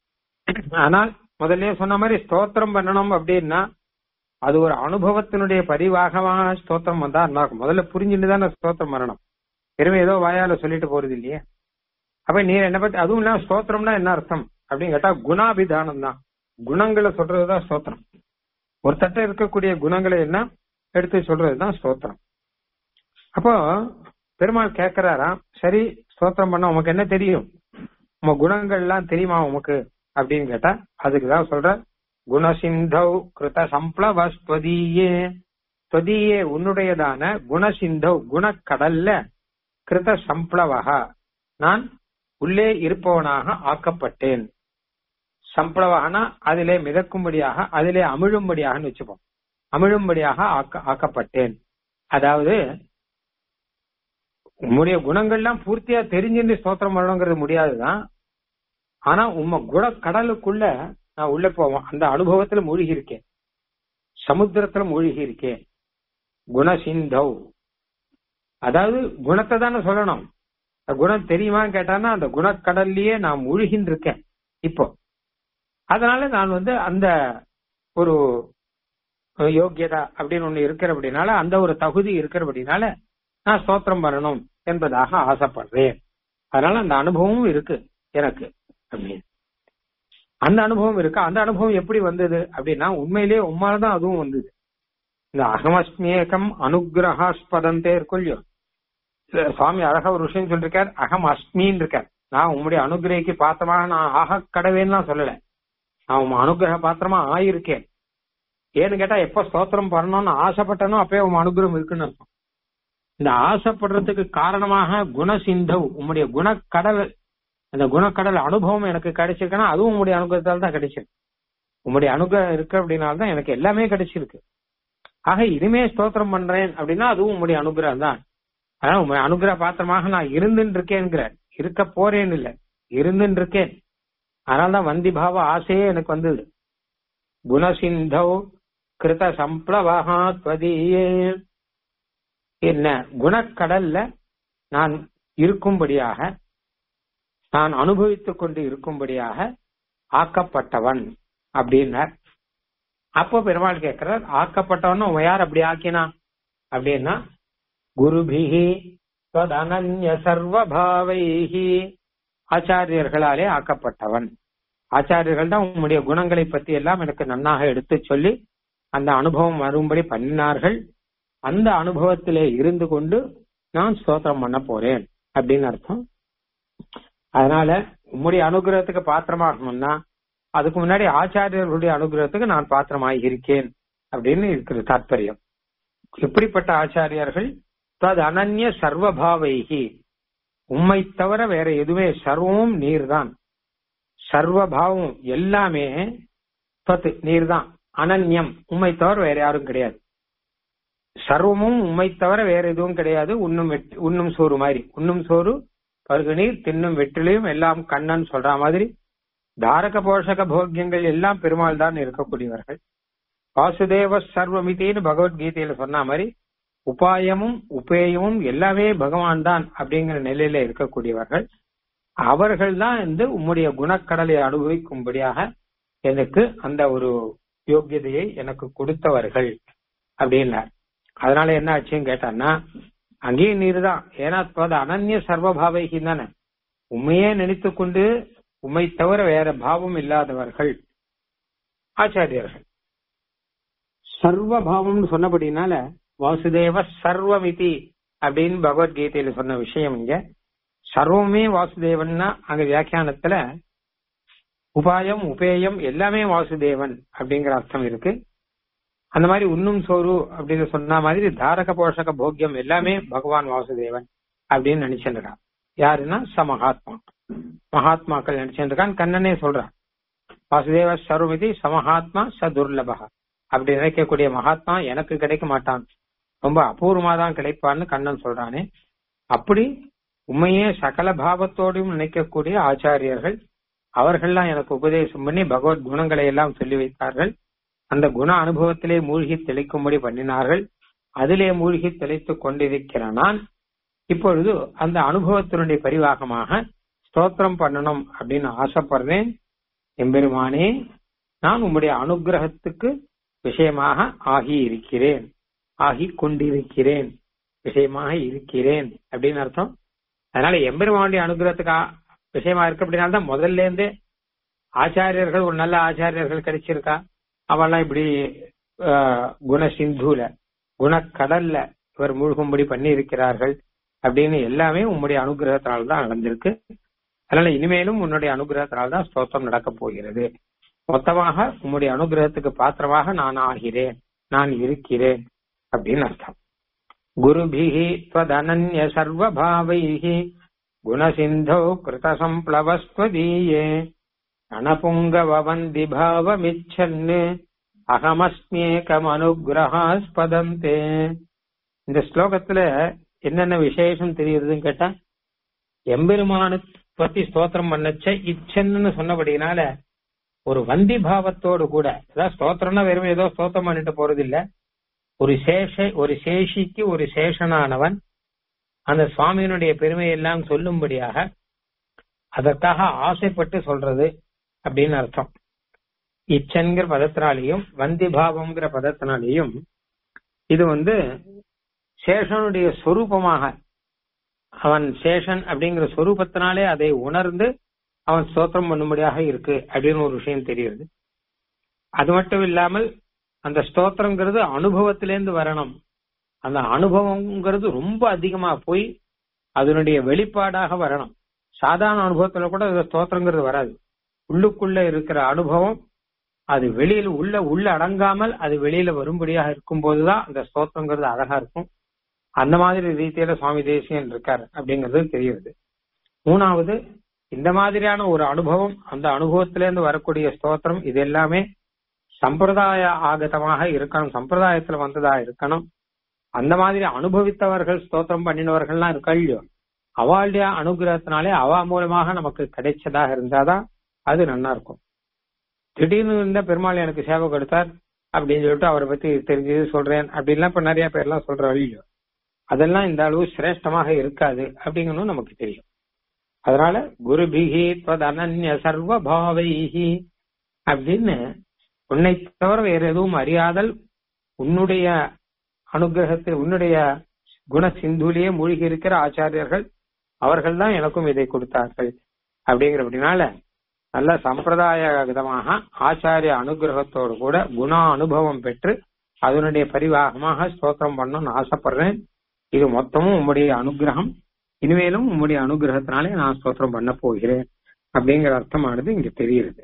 Speaker 1: ஆனால் முதல்ல சொன்ன மாதிரி ஸ்தோத்திரம் பண்ணணும் அப்படின்னா அது ஒரு அனுபவத்தினுடைய பரிவாகமான ஸ்தோத்திரம் வந்தா நடக்கும் முதல்ல புரிஞ்சுட்டு தான் ஸ்தோத்திரம் பண்ணணும் வெறும் ஏதோ வாயால சொல்லிட்டு போறது இல்லையே அப்ப நீர் என்ன பத்தி அதுவும் இல்லாம ஸ்தோத்திரம்னா என்ன அர்த்தம் அப்படின்னு கேட்டா குணாபிதானம் தான் குணங்களை சொல்றதுதான் ஸ்தோத்திரம் ஒரு தட்ட இருக்கக்கூடிய குணங்களை என்ன எடுத்து சொல்றதுதான் ஸ்தோத்திரம் அப்போ பெருமாள் கேக்குறாராம் சரி ஸ்தோத்திரம் பண்ண உமக்கு என்ன தெரியும் உங்க குணங்கள் எல்லாம் தெரியுமா உமக்கு அப்படின்னு கேட்டா அதுக்குதான் சொல்ற குணசிந்தௌ கிருத சம்ப்ளவ ஸ்வதீயே ஸ்வதீயே உன்னுடையதான குணசிந்தௌ குணக்கடல்ல கிருத சம்ப்ளவகா நான் உள்ளே இருப்பவனாக ஆக்கப்பட்டேன் சம்ப்ளவகனா அதிலே மிதக்கும்படியாக அதிலே அமிழும்படியாக வச்சுப்போம் அமிழும்படியாக ஆக்க ஆக்கப்பட்டேன் அதாவது உம்முடைய குணங்கள்லாம் பூர்த்தியா தெரிஞ்சுட்டு ஸ்தோத்திரம் பண்ணணுங்கிறது முடியாதுதான் ஆனா உம்ம குண கடலுக்குள்ள நான் உள்ள போவோம் அந்த அனுபவத்துல மூழ்கி இருக்கேன் சமுத்திரத்துல மூழ்கி இருக்கேன் குணசிந்தவ் அதாவது குணத்தை தானே சொல்லணும் குணம் தெரியுமான்னு கேட்டான்னா அந்த குணக்கடல்லையே நான் மூழ்கின்னு இருக்கேன் இப்போ அதனால நான் வந்து அந்த ஒரு யோக்கியதா அப்படின்னு ஒண்ணு இருக்கிறபடினால அந்த ஒரு தகுதி இருக்கிறபடினால நான் ஸ்தோத்திரம் பண்ணணும் என்பதாக ஆசைப்படுறேன் அதனால அந்த அனுபவமும் இருக்கு எனக்கு அப்படின்னு அந்த அனுபவம் இருக்கு அந்த அனுபவம் எப்படி வந்தது அப்படின்னா உண்மையிலேயே உண்மையில்தான் அதுவும் வந்தது இந்த அகமஸ்மியேகம் அனுகிரகாஸ்பதந்தே இருக்கும் இல்லையோ சுவாமி அழகா ஒரு விஷயம் சொல்லிருக்கார் அகம் அஸ்மின்னு இருக்கார் நான் உங்களுடைய அனுகிரகிக்கு பாத்திரமாக நான் ஆக கடவேன்னு சொல்லல நான் உன் அனுகிரக பாத்திரமா ஆயிருக்கேன் ஏன்னு கேட்டா எப்ப ஸ்தோத்திரம் பண்ணணும்னு ஆசைப்பட்டனோ அப்பயே உன் அனுகிரகம் இருக்குன்னு அர்த்தம் இந்த ஆசைப்படுறதுக்கு காரணமாக குணசிந்தவ் உம்முடைய குணக்கடல் அந்த குணக்கடல் அனுபவம் எனக்கு கிடைச்சிருக்குன்னா அதுவும் உங்களுடைய அனுகிரகத்தால் தான் கிடைச்சிருக்கு உங்களுடைய அனுகிரகம் இருக்கு அப்படின்னால்தான் எனக்கு எல்லாமே கிடைச்சிருக்கு ஆக இனிமே ஸ்தோத்திரம் பண்றேன் அப்படின்னா அதுவும் உங்களுடைய அனுகிரகம் தான் ஆனா உங்க அனுகிரக பாத்திரமாக நான் இருந்துன்னு இருக்கேங்கிற இருக்க போறேன்னு இல்ல இருந்துன்னு இருக்கேன் அதனால்தான் வந்தி பாவ ஆசையே எனக்கு வந்தது குணசிந்தவ் கிருத சம்ப்ளவகா துவதியே என்ன குணக்கடல்ல நான் இருக்கும்படியாக நான் அனுபவித்துக் கொண்டு இருக்கும்படியாக ஆக்கப்பட்டவன் அப்படின்னார் அப்போ பெருமாள் கேட்கிறார் ஆக்கப்பட்டவன் உன் யார் அப்படி ஆக்கினா அப்படின்னா குருபிகி அனன்ய சர்வபாவைஹி ஆச்சாரியர்களாலே ஆக்கப்பட்டவன் ஆச்சாரியர்கள் தான் உன்னுடைய குணங்களை பத்தி எல்லாம் எனக்கு நன்னாக எடுத்து சொல்லி அந்த அனுபவம் வரும்படி பண்ணினார்கள் அந்த அனுபவத்திலே இருந்து கொண்டு நான் ஸ்தோத்திரம் பண்ண போறேன் அப்படின்னு அர்த்தம் அதனால உம்முடைய அனுகிரகத்துக்கு பாத்திரமாகணும்னா அதுக்கு முன்னாடி ஆச்சாரியர்களுடைய அனுகிரகத்துக்கு நான் பாத்திரமாகி இருக்கேன் அப்படின்னு இருக்கிற தாற்பயம் எப்படிப்பட்ட ஆச்சாரியர்கள் தது அனன்ய சர்வபாவைகி உம்மை தவிர வேற எதுவுமே சர்வமும் நீர்தான் சர்வபாவம் எல்லாமே தத்து நீர்தான் அனன்யம் உம்மை தவிர வேற யாரும் கிடையாது சர்வமும் உம்மை தவிர வேற எதுவும் கிடையாது உண்ணும் வெட் உண்ணும் சோறு மாதிரி உண்ணும் சோறு பருகு நீர் தின்னும் வெற்றிலையும் எல்லாம் கண்ணன் சொல்ற மாதிரி தாரக போஷக போக்கியங்கள் எல்லாம் பெருமாள் தான் இருக்கக்கூடியவர்கள் வாசுதேவ சர்வமிதின்னு பகவத்கீதையில சொன்ன மாதிரி உபாயமும் உபேயமும் எல்லாமே பகவான் தான் அப்படிங்கிற நிலையில இருக்கக்கூடியவர்கள் அவர்கள் தான் வந்து உம்முடைய குணக்கடலை அனுபவிக்கும்படியாக எனக்கு அந்த ஒரு யோக்கியதையை எனக்கு கொடுத்தவர்கள் அப்படின்னார் அதனால என்ன ஆச்சுன்னு கேட்டான்னா அங்கேயும் நீர் தான் ஏன்னா அது அனன்ய சர்வபாவைக்கு தானே உண்மையே நினைத்து கொண்டு உண்மை தவிர வேற பாவம் இல்லாதவர்கள் ஆச்சாரியர்கள் சர்வபாவம்னு சொன்னபடினால வாசுதேவ சர்வமிதி அப்படின்னு பகவத்கீதையில சொன்ன விஷயம் இங்க சர்வமே வாசுதேவன்னா அங்க வியாக்கியானத்துல உபாயம் உபேயம் எல்லாமே வாசுதேவன் அப்படிங்கிற அர்த்தம் இருக்கு அந்த மாதிரி உண்ணும் சோறு அப்படின்னு சொன்ன மாதிரி தாரக போஷக போக்கியம் எல்லாமே பகவான் வாசுதேவன் அப்படின்னு நினைச்சிருக்கான் யாருன்னா ச மகாத்மா மகாத்மாக்கள் நினைச்சிருக்கான் கண்ணனே சொல்றான் வாசுதேவ சர்வமிதி சமஹாத்மா ச துர்லபா அப்படி நினைக்கக்கூடிய மகாத்மா எனக்கு கிடைக்க மாட்டான் ரொம்ப அபூர்வமா தான் கிடைப்பான்னு கண்ணன் சொல்றானே அப்படி உண்மையே சகல பாவத்தோடும் நினைக்கக்கூடிய ஆச்சாரியர்கள் அவர்கள்லாம் எனக்கு உபதேசம் பண்ணி பகவத் குணங்களை எல்லாம் சொல்லி வைத்தார்கள் அந்த குண அனுபவத்திலே மூழ்கி தெளிக்கும்படி பண்ணினார்கள் அதிலே மூழ்கி தெளித்துக் கொண்டிருக்கிற நான் இப்பொழுது அந்த அனுபவத்தினுடைய பரிவாகமாக ஸ்தோத்திரம் பண்ணணும் அப்படின்னு ஆசைப்படுறேன் எம்பெருமானே நான் உம்முடைய அனுகிரகத்துக்கு விஷயமாக ஆகி இருக்கிறேன் ஆகி கொண்டிருக்கிறேன் விஷயமாக இருக்கிறேன் அப்படின்னு அர்த்தம் அதனால எம்பெருமானுடைய அனுகிரகத்துக்கு விஷயமா இருக்கு அப்படின்னால்தான் முதல்ல இருந்தே ஆச்சாரியர்கள் ஒரு நல்ல ஆச்சாரியர்கள் கிடைச்சிருக்கா அவெல்லாம் இப்படி குண சிந்துல குணக்கடல்ல இவர் மூழ்கும்படி பண்ணி இருக்கிறார்கள் அப்படின்னு எல்லாமே உம்முடைய அனுகிரகத்தினால்தான் தான் நடந்திருக்கு அதனால இனிமேலும் உன்னுடைய அனுகிரகத்தினால்தான் தான் ஸ்தோத்திரம் நடக்க போகிறது மொத்தமாக உம்முடைய அனுகிரகத்துக்கு பாத்திரமாக நான் ஆகிறேன் நான் இருக்கிறேன் அப்படின்னு அர்த்தம் குருபிஹி त्वदनन्य सर्वभावैः गुणसिन्धौ कृतसम्प्लवस्त्वदीये ரணபுங்கவந்தி பாவமிச்சன் அகமஸ்மியேகமனுகிரகாஸ்பதந்தே இந்த ஸ்லோகத்துல என்னென்ன விசேஷம் தெரியுதுன்னு கேட்டா எம்பெருமானு பத்தி ஸ்தோத்திரம் பண்ணச்ச இச்சன்னு சொன்னபடினால ஒரு வந்தி பாவத்தோடு கூட அதாவது ஸ்தோத்திரம்னா வெறும் ஏதோ ஸ்தோத்திரம் பண்ணிட்டு போறது இல்ல ஒரு சேஷ ஒரு சேஷிக்கு ஒரு சேஷனானவன் அந்த சுவாமியினுடைய பெருமையெல்லாம் சொல்லும்படியாக அதற்காக ஆசைப்பட்டு சொல்றது அப்படின்னு அர்த்தம் இச்சன்கிற பதத்தினாலேயும் வந்தி பாவம்ங்கிற பதத்தினாலேயும் இது வந்து சேஷனுடைய சொரூபமாக அவன் சேஷன் அப்படிங்கிற சொரூபத்தினாலே அதை உணர்ந்து அவன் ஸ்தோத்திரம் பண்ணும்படியாக இருக்கு அப்படின்னு ஒரு விஷயம் தெரியுது அது மட்டும் இல்லாமல் அந்த ஸ்தோத்திரங்கிறது அனுபவத்திலேருந்து வரணும் அந்த அனுபவம்ங்கிறது ரொம்ப அதிகமா போய் அதனுடைய வெளிப்பாடாக வரணும் சாதாரண அனுபவத்துல கூட ஸ்தோத்திரங்கிறது வராது உள்ளுக்குள்ள இருக்கிற அனுபவம் அது வெளியில உள்ள உள்ள அடங்காமல் அது வெளியில வரும்படியாக இருக்கும் போதுதான் அந்த ஸ்தோத்திரங்கிறது அழகா இருக்கும் அந்த மாதிரி ரீதியில சுவாமி தேசியன் இருக்கார் அப்படிங்கிறது தெரியுது மூணாவது இந்த மாதிரியான ஒரு அனுபவம் அந்த அனுபவத்திலேருந்து வரக்கூடிய ஸ்தோத்திரம் இது எல்லாமே சம்பிரதாய ஆகதமாக இருக்கணும் சம்பிரதாயத்துல வந்ததா இருக்கணும் அந்த மாதிரி அனுபவித்தவர்கள் ஸ்தோத்திரம் பண்ணினவர்கள்லாம் இருக்கா இல்லையோ அவளுடைய அனுகிரகத்தினாலே அவ மூலமாக நமக்கு கிடைச்சதாக இருந்தாதான் அது நல்லா இருக்கும் திடீர்னு இருந்த பெருமாள் எனக்கு சேவை கொடுத்தார் அப்படின்னு சொல்லிட்டு அவரை பத்தி தெரிஞ்சது சொல்றேன் அப்படின்லாம் இப்ப நிறைய பேர்லாம் சொல்ற இல்லையோ அதெல்லாம் இந்த அளவு சிரேஷ்டமாக இருக்காது அப்படிங்கணும் நமக்கு தெரியும் அதனால குருபிகி அனன்ய சர்வ பாவைஹி அப்படின்னு உன்னை தவிர வேற எதுவும் அறியாதல் உன்னுடைய அனுகிரகத்தில் உன்னுடைய குண சிந்துலேயே மூழ்கி இருக்கிற ஆச்சாரியர்கள் அவர்கள் தான் எனக்கும் இதை கொடுத்தார்கள் அப்படிங்கிற அப்படின்னால நல்ல சம்பிரதாய விதமாக ஆச்சாரிய அனுகிரகத்தோடு கூட குண அனுபவம் பெற்று அதனுடைய பரிவாகமாக ஸ்தோத்திரம் பண்ணணும்னு ஆசைப்படுறேன் இது மொத்தமும் உம்முடைய அனுகிரகம் இனிமேலும் உம்முடைய அனுகிரகத்தினாலே நான் ஸ்தோத்திரம் பண்ண போகிறேன் அப்படிங்கிற அர்த்தமானது இங்க தெரியுது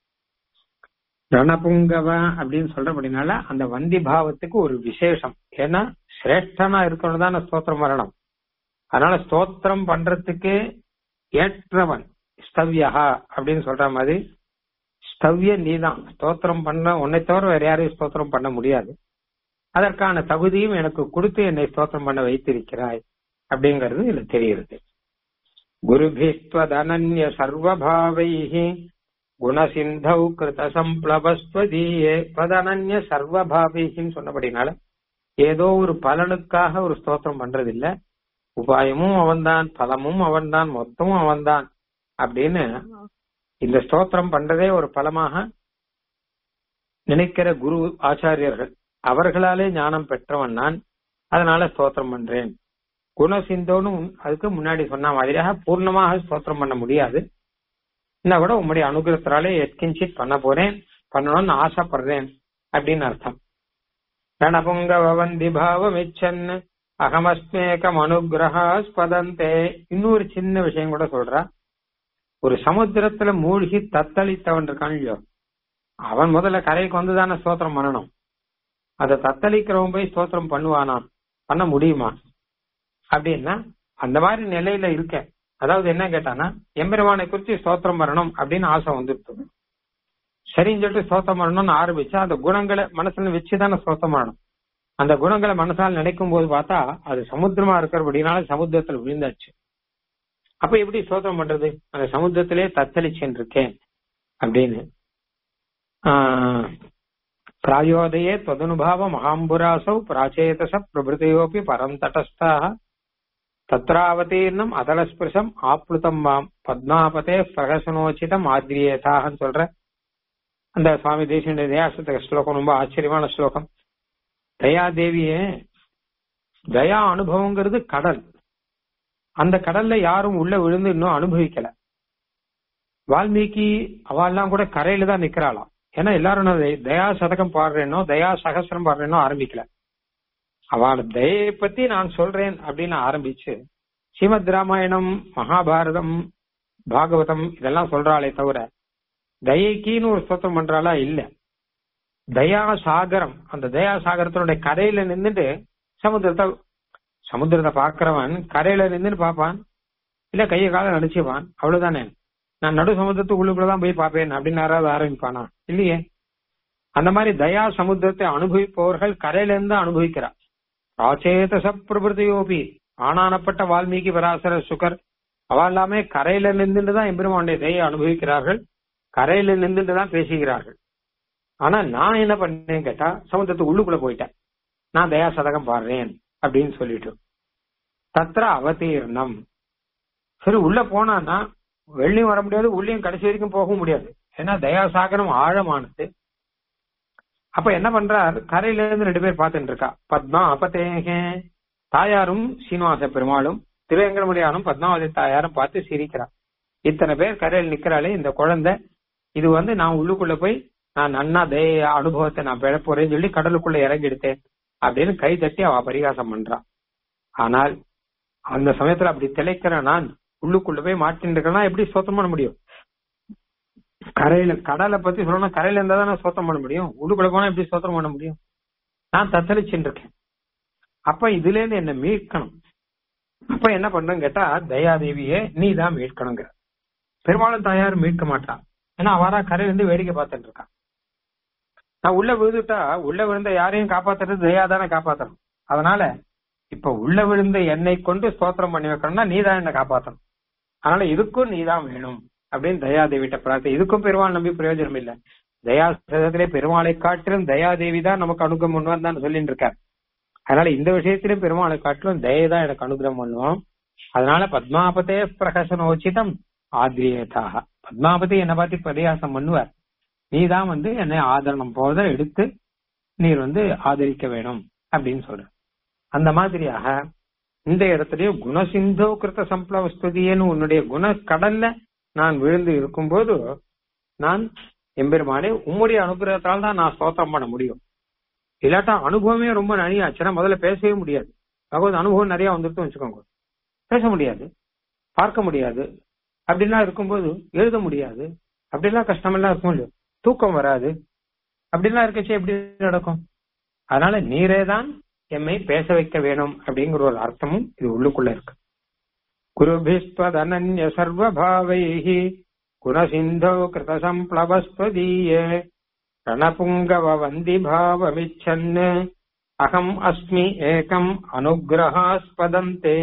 Speaker 1: ரணபுங்கவ அப்படின்னு சொல்றபடினால அந்த வந்தி பாவத்துக்கு ஒரு விசேஷம் ஏன்னா சிரேஷ்டனா இருக்கணும் தான் ஸ்தோத்திரம் வரணும் அதனால ஸ்தோத்திரம் பண்றதுக்கு ஏற்றவன் ஸ்தவ்யா அப்படின்னு சொல்ற மாதிரி ஸ்தவ்ய நீதான் ஸ்தோத்திரம் பண்ண உன்னை தவிர வேற யாரையும் ஸ்தோத்திரம் பண்ண முடியாது அதற்கான தகுதியும் எனக்கு கொடுத்து என்னை ஸ்தோத்திரம் பண்ண வைத்திருக்கிறாய் அப்படிங்கிறது இதுல தெரிகிறது குருபிஸ்வதனன்ய சர்வபாவைஹி குணசிந்தௌ கிருத சம்பிளபஸ்வதீயே பதனன்ய சர்வபாவைகின்னு சொன்னபடினால ஏதோ ஒரு பலனுக்காக ஒரு ஸ்தோத்திரம் பண்றதில்ல உபாயமும் அவன்தான் பலமும் அவன்தான் மொத்தமும் அவன்தான் அப்படின்னு இந்த ஸ்தோத்திரம் பண்றதே ஒரு பலமாக நினைக்கிற குரு ஆச்சாரியர்கள் அவர்களாலே ஞானம் பெற்றவன் நான் அதனால ஸ்தோத்திரம் பண்றேன் குணசிந்தோன்னு அதுக்கு முன்னாடி சொன்ன மாதிரியாக பூர்ணமாக ஸ்தோத்திரம் பண்ண முடியாது என்ன கூட உம்முடைய அனுகிரகத்தினாலே எத்கிஞ்சித் பண்ண போறேன் பண்ணணும்னு ஆசைப்படுறேன் அப்படின்னு அர்த்தம் ரணபுங்க வந்தி பாவமிச்சன் அகமஸ்மேகம் அனுகிரகாஸ்பதந்தே இன்னொரு சின்ன விஷயம் கூட சொல்றா ஒரு சமுத்திரத்துல மூழ்கி தத்தளித்தவன் இருக்கான் இல்லையோ அவன் முதல்ல கரைக்கு வந்துதானே ஸ்தோத்திரம் பண்ணணும் அதை தத்தளிக்கிறவன் போய் ஸ்தோத்திரம் பண்ணுவானா பண்ண முடியுமா அப்படின்னா அந்த மாதிரி நிலையில இருக்கேன் அதாவது என்ன கேட்டானா எம்பெருமானை குறிச்சு ஸ்தோத்திரம் பண்ணணும் அப்படின்னு ஆசை வந்துருக்கு சரின்னு சொல்லிட்டு ஸ்தோத்திரம் பண்ணணும்னு ஆரம்பிச்சா அந்த குணங்களை மனசுல வச்சுதானே ஸ்தோத்திரம் பண்ணணும் அந்த குணங்களை மனசால் நினைக்கும் போது பார்த்தா அது சமுத்திரமா இருக்கிறபடினால சமுத்திரத்துல விழுந்தாச்சு அப்ப எப்படி ஸ்தோத்திரம் பண்றது அந்த சமுத்திரத்திலே தத்தளிச்சுன்னு இருக்கேன் அப்படின்னு பிராயோதயே தொதனுபாவ மகாம்புராசௌ பிராச்சேதச பிரபுதையோப்பி பரம் தடஸ்தாக தத்ராவதீர்ணம் அதலஸ்பிருஷம் ஆப்ளுதம் மாம் பத்மாபதே பிரகசனோச்சிதம் ஆத்ரியேதாகன்னு சொல்ற அந்த சுவாமி தேசியனுடைய தயாசத்துக்கு ஸ்லோகம் ரொம்ப ஆச்சரியமான ஸ்லோகம் தயாதேவியே தயா அனுபவங்கிறது கடல் அந்த கடல்ல யாரும் உள்ள விழுந்து இன்னும் அனுபவிக்கல வால்மீகி அவெல்லாம் கூட கரையில தான் நிக்கிறாளாம் ஏன்னா எல்லாரும் நான் தயா சதகம் பாடுறேனோ தயா சகசிரம் பாடுறேனோ ஆரம்பிக்கல அவளோட தயையை பத்தி நான் சொல்றேன் அப்படின்னு ஆரம்பிச்சு ஸ்ரீமத் ராமாயணம் மகாபாரதம் பாகவதம் இதெல்லாம் சொல்றாளே தவிர தயைக்குன்னு ஒரு ஸ்தோத்திரம் பண்றாளா இல்ல தயா சாகரம் அந்த தயா சாகரத்தினுடைய கரையில நின்றுட்டு சமுத்திரத்தை சமுத்திரத்தை பாக்குறவன் கரையில நின்றுட்டு பாப்பான் இல்ல கையை காலம் நடிச்சுப்பான் அவ்வளவுதானே நான் நடு சமுத்திரத்துக்கு உள்ளுக்குள்ளதான் போய் பாப்பேன் அப்படின்னு யாராவது ஆரம்பிப்பானா இல்லையே அந்த மாதிரி தயா சமுத்திரத்தை அனுபவிப்பவர்கள் கரையில இருந்து அனுபவிக்கிறார் ராச்சேதச பிரபுதியோபி ஆனானப்பட்ட வால்மீகி பராசர சுகர் அவ எல்லாமே கரையில நின்றுட்டு தான் எம்பெருமானுடைய தயை அனுபவிக்கிறார்கள் கரையில நின்றுட்டு தான் பேசுகிறார்கள் ஆனா நான் என்ன பண்ணேன் கேட்டா சமுத்திரத்துக்கு உள்ளுக்குள்ள போயிட்டேன் நான் தயா சதகம் பாடுறேன் அப்படின்னு சொல்லிட்டு தத்திர அவதீர்ணம் சரி உள்ள போனான்னா வெளியும் வர முடியாது உள்ளயும் கடைசி வரைக்கும் போக முடியாது ஏன்னா தயாசாகரம் ஆழமானது அப்ப என்ன பண்றார் கரையில இருந்து ரெண்டு பேர் பார்த்துட்டு இருக்கா பத்மா அப்பதேகே தாயாரும் சீனிவாச பெருமாளும் திருவேங்கடமுடியாரும் பத்மாவதி தாயாரும் பார்த்து சிரிக்கிறார் இத்தனை பேர் கரையில் நிக்கிறாளே இந்த குழந்தை இது வந்து நான் உள்ளுக்குள்ள போய் நான் நன்னா தய அனுபவத்தை நான் பெற போறேன்னு சொல்லி கடலுக்குள்ள இறங்கி எடுத்தேன் அப்படின்னு கை தட்டி அவ பரிகாசம் பண்றான் ஆனால் அந்த சமயத்துல அப்படி திளைக்கிற நான் உள்ளுக்குள்ள போய் மாட்டின்னு இருக்கேன்னா எப்படி சுத்தம் பண்ண முடியும் கரையில கடலை பத்தி சொல்லணும் கரையில இருந்தா தான் சுத்தம் பண்ண முடியும் உள்ளுக்குள்ள போனா எப்படி சுத்தம் பண்ண முடியும் நான் தத்தளிச்சுட்டு இருக்கேன் அப்ப இதுல இருந்து என்ன மீட்கணும் அப்ப என்ன பண்றேன்னு கேட்டா தயாதேவியே நீ தான் மீட்கணுங்கிற பெரும்பாலும் தாயார் மீட்க மாட்டான் ஏன்னா அவரா கரையில இருந்து வேடிக்கை பார்த்துட்டு இருக்கான் நான் உள்ள விழுந்துட்டா உள்ள விழுந்த யாரையும் காப்பாத்துறது தயா தானே காப்பாத்தணும் அதனால இப்ப உள்ள விழுந்த என்னை கொண்டு ஸ்தோத்திரம் பண்ணி வைக்கணும்னா நீ தான் என்ன காப்பாத்தணும் அதனால இதுக்கும் நீ தான் வேணும் அப்படின்னு தயாதேவிட்ட பிரார்த்தனை இதுக்கும் பெருமாள் நம்பி பிரயோஜனம் இல்ல தயா சதத்திலே பெருமாளை காட்டிலும் தயாதேவி தான் நமக்கு அனுகிரம் பண்ணுவான்னு தான் சொல்லிட்டு இருக்கார் அதனால இந்த விஷயத்திலும் பெருமாளை காட்டிலும் தயை தான் எனக்கு அனுகிரம் பண்ணுவோம் அதனால பத்மாபதே பிரகசனோச்சிதம் ஆத்ரியதாக பத்மாபதி என்னை பார்த்து பரியாசம் பண்ணுவார் நீ தான் வந்து என்னை ஆதரணம் போத எடுத்து நீர் வந்து ஆதரிக்க வேணும் அப்படின்னு சொல்ற அந்த மாதிரியாக இந்த இடத்துலயும் குணசிந்தோ கிருத்த சம்பளவ ஸ்துதியன்னு உன்னுடைய குண கடல்ல நான் விழுந்து இருக்கும்போது நான் எம்பெருமானே உம்முடைய அனுகிரகத்தால் தான் நான் ஸ்தோத்திரம் பண்ண முடியும் இல்லாட்டா அனுபவமே ரொம்ப நிறைய ஆச்சுன்னா முதல்ல பேசவே முடியாது பகவத் அனுபவம் நிறைய வந்துட்டு வச்சுக்கோங்க பேச முடியாது பார்க்க முடியாது அப்படிலாம் இருக்கும்போது எழுத முடியாது அப்படிலாம் கஷ்டமெல்லாம் இருக்கும் இல்லையோ தூக்கம் வராது அப்படிலாம் இருக்கச்சே எப்படி நடக்கும் அதனால நீரே தான் எம்மை பேச வைக்க வேணும் அப்படிங்கிற ஒரு அர்த்தமும் இது உள்ளுக்குள்ள இருக்கு குருபிஸ்வதனன்ய சர்வபாவைஹி குணசிந்தோ கிருத சம்ப்ளவஸ்வதீயே ரணபுங்கவ வந்தி பாவமிச்சன் அகம் அஸ்மி ஏகம் அனுகிரகாஸ்பதந்தே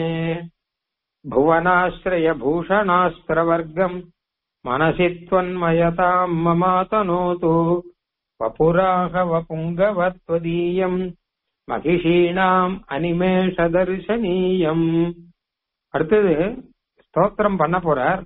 Speaker 1: புவனாஸ்ரய பூஷணாஸ்திரவர்க்கம் மனசி त्वन्मयताम् ममातनोतु वपुराहव पुङ्गवत्वदीयम् மகிஷீணாம் அனிமேஷ தரிசனீயம் அடுத்தது ஸ்தோத்திரம் பண்ண போறார்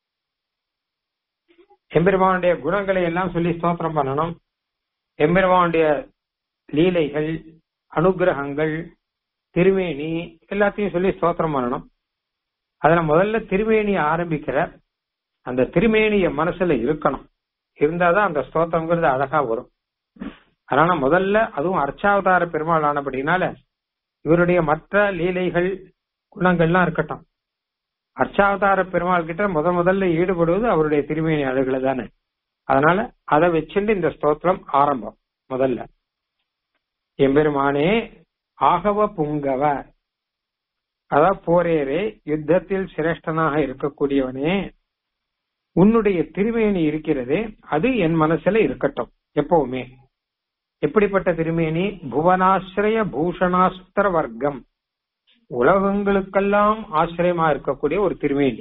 Speaker 1: எம்பெருமானுடைய குணங்களை எல்லாம் சொல்லி ஸ்தோத்திரம் பண்ணணும் எம்பெருமானுடைய லீலைகள் அனுகிரகங்கள் திருமேனி எல்லாத்தையும் சொல்லி ஸ்தோத்திரம் பண்ணணும் அதுல முதல்ல திருமேனி ஆரம்பிக்கிறார் அந்த திருமேனி என் மனசுல இருக்கணும் இருந்தாதான் அந்த ஸ்தோத்திரங்கிறது அழகா வரும் அதனால முதல்ல அதுவும் அர்ச்சாவதார பெருமாள் ஆனபடினால இவருடைய மற்ற லீலைகள் குணங்கள்லாம் இருக்கட்டும் அர்ச்சாவதார பெருமாள் கிட்ட முத முதல்ல ஈடுபடுவது அவருடைய திருமேனி அழகுல தானே அதனால அதை வச்சுட்டு இந்த ஸ்தோத்திரம் ஆரம்பம் முதல்ல எம்பெருமானே ஆகவ புங்கவ அதான் போரேரே யுத்தத்தில் சிரேஷ்டனாக இருக்கக்கூடியவனே உன்னுடைய திருமேனி இருக்கிறதே அது என் மனசுல இருக்கட்டும் எப்பவுமே எப்படிப்பட்ட திருமேனி புவனாசிரய பூஷணாஸ்திர வர்க்கம் உலகங்களுக்கெல்லாம் ஆசிரியமா இருக்கக்கூடிய ஒரு திருமேனி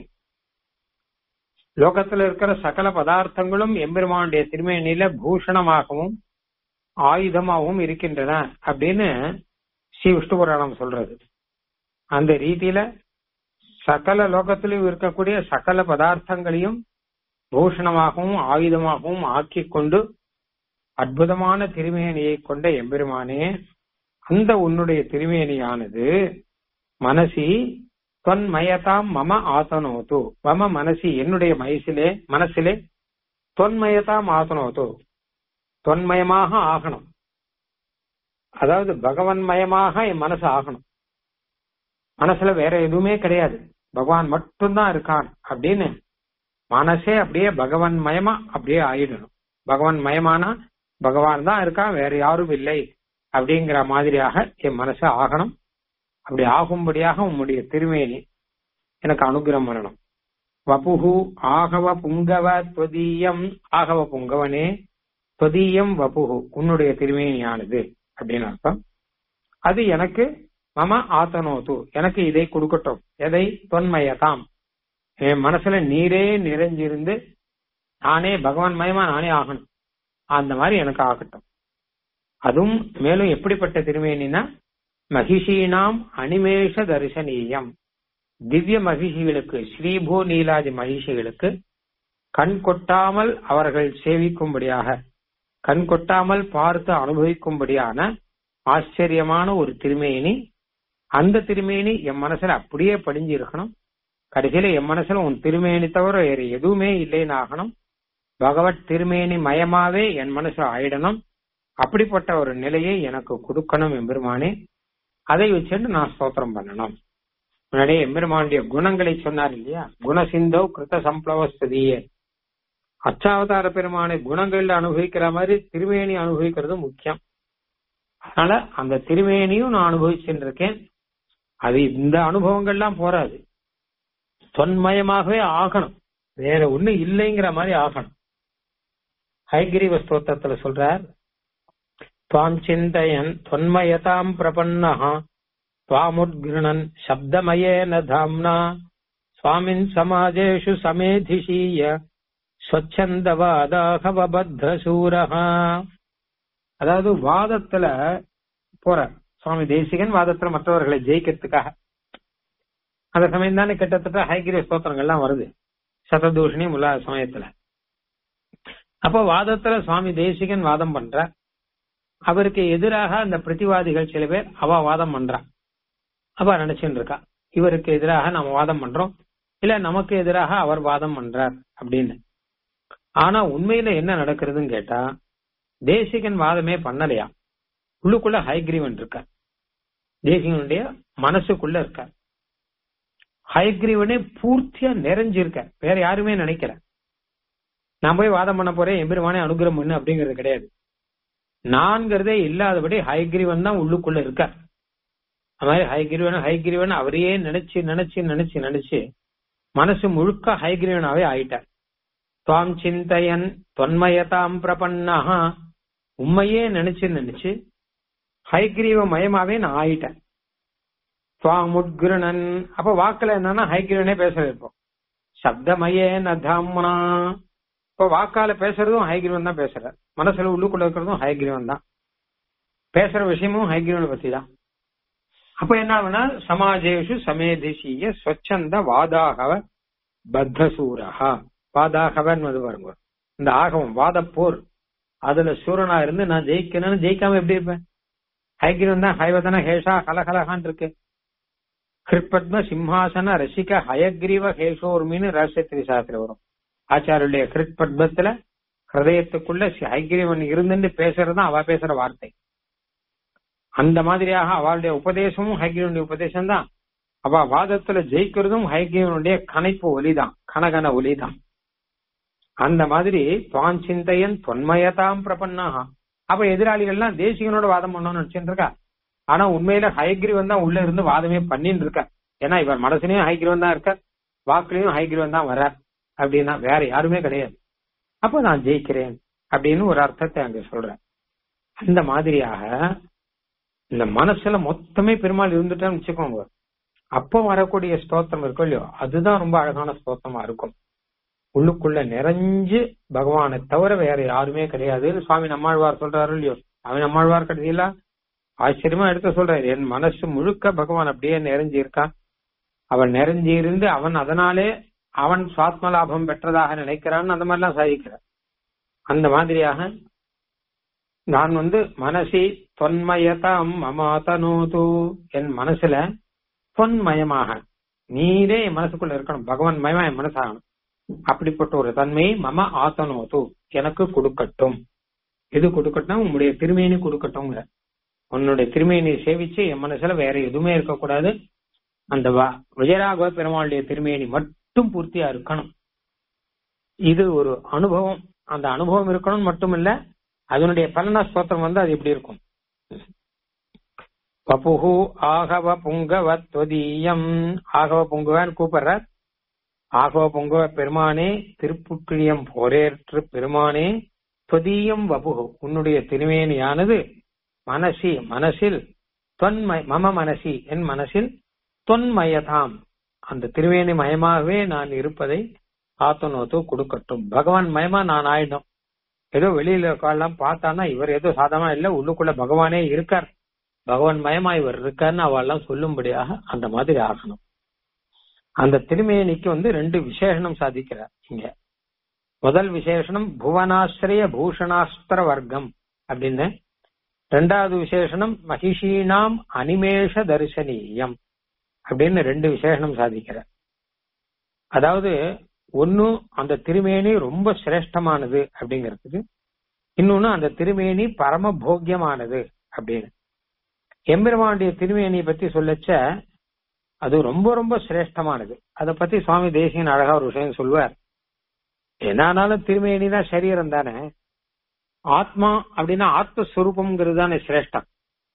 Speaker 1: லோகத்துல இருக்கிற சகல பதார்த்தங்களும் எம்பெருமானுடைய திருமேனியில பூஷணமாகவும் ஆயுதமாகவும் இருக்கின்றன அப்படின்னு ஸ்ரீ விஷ்ணு புராணம் சொல்றது அந்த ரீதியில சகல லோகத்திலும் இருக்கக்கூடிய சகல பதார்த்தங்களையும் பூஷணமாகவும் ஆயுதமாகவும் ஆக்கி கொண்டு அற்புதமான திருமேனியை கொண்ட எம்பெருமானே அந்த உன்னுடைய திருமேனியானது மனசி தொன்மயதாம் மம ஆசனோது மம மனசி என்னுடைய மயசிலே மனசிலே தொன்மயதாம் ஆசனோது தொன்மயமாக ஆகணும் அதாவது பகவன்மயமாக என் மனசு ஆகணும் மனசுல வேற எதுவுமே கிடையாது பகவான் மட்டும்தான் இருக்கான் அப்படின்னு மனசே அப்படியே பகவான் மயமா அப்படியே ஆயிடணும் பகவான் மயமானா பகவான் தான் இருக்கான் வேற யாரும் இல்லை அப்படிங்கிற மாதிரியாக என் மனசு ஆகணும் அப்படி ஆகும்படியாக உம்முடைய திருமேனி எனக்கு அனுகிரகம் பண்ணணும் வபுகு ஆகவ புங்கவ துவதீயம் ஆகவ புங்கவனே துவதீயம் வபுகு உன்னுடைய திருமேனியானது அப்படின்னு அர்த்தம் அது எனக்கு மம ஆத்தனோது எனக்கு இதை கொடுக்கட்டும் எதை தொன்மயதாம் என் மனசுல நீரே நிறைஞ்சிருந்து நானே பகவான் மயமா நானே ஆகணும் அந்த மாதிரி எனக்கு ஆகட்டும் அதுவும் மேலும் எப்படிப்பட்ட திருமேனினா மகிஷீனாம் அனிமேஷ தரிசனீயம் திவ்ய மகிஷிகளுக்கு ஸ்ரீபூ நீலாதி மகிஷிகளுக்கு கண் கொட்டாமல் அவர்கள் சேவிக்கும்படியாக கண் கொட்டாமல் பார்த்து அனுபவிக்கும்படியான ஆச்சரியமான ஒரு திருமேனி அந்த திருமேனி என் மனசுல அப்படியே படிஞ்சு இருக்கணும் கடைசியில என் மனசுல உன் திருமேனி தவிர வேற எதுவுமே இல்லைன்னு ஆகணும் பகவத் திருமேனி மயமாவே என் மனசுல ஆயிடணும் அப்படிப்பட்ட ஒரு நிலையை எனக்கு கொடுக்கணும் எம்பெருமானே அதை வச்சுட்டு நான் ஸ்தோத்திரம் பண்ணணும் முன்னாடியே எம்பெருமானுடைய குணங்களை சொன்னார் இல்லையா குணசிந்தோ கிருத்த சம்ப்ளவஸ்துதியே அச்சாவதார பெருமானை குணங்கள்ல அனுபவிக்கிற மாதிரி திருமேனி அனுபவிக்கிறது முக்கியம் அதனால அந்த திருமேனியும் நான் அனுபவிச்சுட்டு இருக்கேன் அது இந்த அனுபவங்கள்லாம் போராது தொன்மயமாகவே ஆகணும் வேற ஒண்ணு இல்லைங்கிற மாதிரி ஆகணும் ஹைகிரீவ ஸ்தோத்திரத்துல சொல்றார் துவாம் சிந்தையன் தொன்மயதாம் பிரபன்னஹா त्वामुद्गृणन् शब्दमयेन धाम्ना स्वामिन् समाजेषु समेधिशीय ஸ்வச்சந்தவாதாகவபத்தசூரஹா அதாவது வாதத்துல போற சுவாமி தேசிகன் வாதத்துல மற்றவர்களை ஜெயிக்கிறதுக்காக அந்த சமயம் தானே கிட்டத்தட்ட ஹைகிரிய ஸ்தோத்திரங்கள்லாம் வருது சததூஷணி முல்லா சமயத்துல அப்போ வாதத்துல சுவாமி தேசிகன் வாதம் பண்ற அவருக்கு எதிராக அந்த பிரதிவாதிகள் சில பேர் அவ வாதம் பண்றா அவ நினைச்சுட்டு இருக்கா இவருக்கு எதிராக நம்ம வாதம் பண்றோம் இல்ல நமக்கு எதிராக அவர் வாதம் பண்றார் அப்படின்னு ஆனா உண்மையில என்ன நடக்கிறதுன்னு கேட்டா தேசிகன் வாதமே பண்ணலையா உள்ளுக்குள்ள ஹைகிரீவன் இருக்கார் தேசிகனுடைய மனசுக்குள்ள இருக்கார் ஹைகிரீவனே பூர்த்தியா நிறைஞ்சிருக்க வேற யாருமே நினைக்கல நான் போய் வாதம் பண்ண போறேன் எம்பெருமானே அனுகிரகம் பண்ணு அப்படிங்கிறது கிடையாது நான்கிறதே இல்லாதபடி ஹைகிரீவன் தான் உள்ளுக்குள்ள இருக்கார் அது மாதிரி ஹைகிரீவன் ஹைகிரீவன் அவரையே நினைச்சு நினைச்சு நினைச்சு நினைச்சு மனசு முழுக்க ஹைகிரீவனாவே ஆயிட்டார் துவாம் சிந்தையன் தொன்மயதாம் பிரபன்னா உண்மையே நினைச்சு நினைச்சு ஹைகிரீவ மயமாவே நான் ஆயிட்டேன் துவாம் உட்கிருணன் அப்ப வாக்குல என்னன்னா ஹைகிரீவனே பேச வைப்போம் சப்தமயே நதாம்னா இப்ப வாக்கால பேசுறதும் ஹைகிரீவன் தான் பேசுற மனசுல உள்ளுக்குள்ள இருக்கிறதும் ஹைகிரீவன் தான் பேசுற விஷயமும் ஹைகிரீவனை பத்தி தான் அப்ப என்ன ஆகுனா சமாஜேஷு சமேதிசீய ஸ்வச்சந்த வாதாகவ பத்தசூரஹா வாதாகவன் வந்து பாருங்க இந்த ஆகவம் வாதப்போர் அதுல சூரனா இருந்து நான் ஜெயிக்கணும்னு ஜெயிக்காம எப்படி இருப்பேன் ஹைகிரன் தான் ஹைவதன ஹேஷா கலகலகான் இருக்கு கிருப்பத்ம சிம்ஹாசன ரசிக ஹயக்ரீவ ஹேஷோர்மின்னு ரகசியத்திரி சாஸ்திரம் வரும் ஆச்சாரியுடைய கிருட்பத்மத்துல ஹிருதயத்துக்குள்ள ஹைகிரீவன் இருந்துட்டு பேசுறதுதான் அவ பேசுற வார்த்தை அந்த மாதிரியாக அவளுடைய உபதேசமும் ஹைகிரீவனுடைய உபதேசம் தான் அவ வாதத்துல ஜெயிக்கிறதும் ஹைகிரீவனுடைய கணைப்பு ஒலிதான் கனகன ஒலிதான் அந்த மாதிரி துவான் சிந்தையன் தொன்மயதாம் பிரபன்னாக அப்ப எதிராளிகள்லாம் தேசிகனோட வாதம் பண்ணணும்னு நினைச்சுட்டு இருக்கா ஆனா உண்மையில ஹைகிரீவன் தான் உள்ள இருந்து வாதமே பண்ணிட்டு இருக்க ஏன்னா இவர் மனசுலயும் ஹைகிரீவன் தான் இருக்க வாக்குலயும் ஹைகிரீவன் தான் வர்றார் அப்படின்னா வேற யாருமே கிடையாது அப்ப நான் ஜெயிக்கிறேன் அப்படின்னு ஒரு அர்த்தத்தை அங்க சொல்றேன் அந்த மாதிரியாக இந்த மனசுல மொத்தமே பெருமாள் இருந்துட்டேன்னு வச்சுக்கோங்க அப்போ வரக்கூடிய ஸ்தோத்திரம் இருக்கும் இல்லையோ அதுதான் ரொம்ப அழகான ஸ்தோத்திரமா இருக்கும் உள்ளுக்குள்ள நிறைஞ்சு பகவானை தவிர வேற யாருமே கிடையாதுன்னு சுவாமி நம்மாழ்வார் சொல்றாரு இல்லையோ அவன் நம்மாழ்வார் கடைசியில ஆச்சரியமா எடுத்து சொல்றாரு என் மனசு முழுக்க பகவான் அப்படியே நிறைஞ்சு இருக்கான் அவன் நிறைஞ்சு இருந்து அவன் அதனாலே அவன் சுவாத்ம லாபம் பெற்றதாக நினைக்கிறான்னு அந்த மாதிரிலாம் சாதிக்கிறார் அந்த மாதிரியாக நான் வந்து மனசி தொன்மயதாம் மமாதனோது என் மனசுல தொன்மயமாக நீரே என் மனசுக்குள்ள இருக்கணும் பகவான் மயமா என் மனசாகணும் அப்படிப்பட்ட ஒரு தன்மையை மம ஆத்தனோது எனக்கு கொடுக்கட்டும் எது கொடுக்கட்டும் உன்னுடைய திருமேனி கொடுக்கட்டும்ங்கிற உன்னுடைய திருமேனியை சேவிச்சு என் மனசுல வேற எதுவுமே இருக்கக்கூடாது அந்த விஜயராகவ பெருமாளுடைய திருமேனி மட்டும் பூர்த்தியா இருக்கணும் இது ஒரு அனுபவம் அந்த அனுபவம் இருக்கணும் மட்டும் இல்ல அதனுடைய பலன ஸ்தோத்திரம் வந்து அது எப்படி இருக்கும் பபுகு ஆகவ புங்கவத்வதீயம் ஆகவ புங்குவன்னு கூப்பிடுறார் ஆகவ புங்கவ பெருமானே திருப்புக்கிழியம் போரேற்று பெருமானே தொதீயம் வபுகு உன்னுடைய திருமேனியானது மனசி மனசில் தொன்மய மம மனசி என் மனசில் தொன்மயதாம் அந்த திருவேணி மயமாகவே நான் இருப்பதை ஆத்தனோத்து கொடுக்கட்டும் பகவான் மயமா நான் ஆயிடும் ஏதோ வெளியில எல்லாம் பார்த்தானா இவர் ஏதோ சாதமா இல்ல உள்ளுக்குள்ள பகவானே இருக்கார் பகவான் மயமா இவர் இருக்காருன்னு அவெல்லாம் சொல்லும்படியாக அந்த மாதிரி ஆகணும் அந்த திருமேனிக்கு வந்து ரெண்டு விசேஷனம் சாதிக்கிறார் இங்க முதல் விசேஷனம் புவனாசிரிய பூஷணாஸ்திர வர்க்கம் அப்படின்னு ரெண்டாவது விசேஷனம் மகிஷீனாம் அனிமேஷ தரிசனீயம் அப்படின்னு ரெண்டு விசேஷனம் சாதிக்கிறார் அதாவது ஒன்னு அந்த திருமேனி ரொம்ப சிரேஷ்டமானது அப்படிங்கிறதுக்கு இன்னொன்னு அந்த திருமேனி பரம போக்கியமானது அப்படின்னு எம்பெருமானுடைய திருமேனியை பத்தி சொல்லச்ச அது ரொம்ப ரொம்ப சிரேஷ்டமானது அதை பத்தி சுவாமி தேசியன் அழகா ஒரு விஷயம் சொல்லுவார் என்னானாலும் திருமேனி தான் சரீரம் தானே ஆத்மா அப்படின்னா ஆத்மஸ்வரூபம்ங்கிறது தானே சிரேஷ்டம்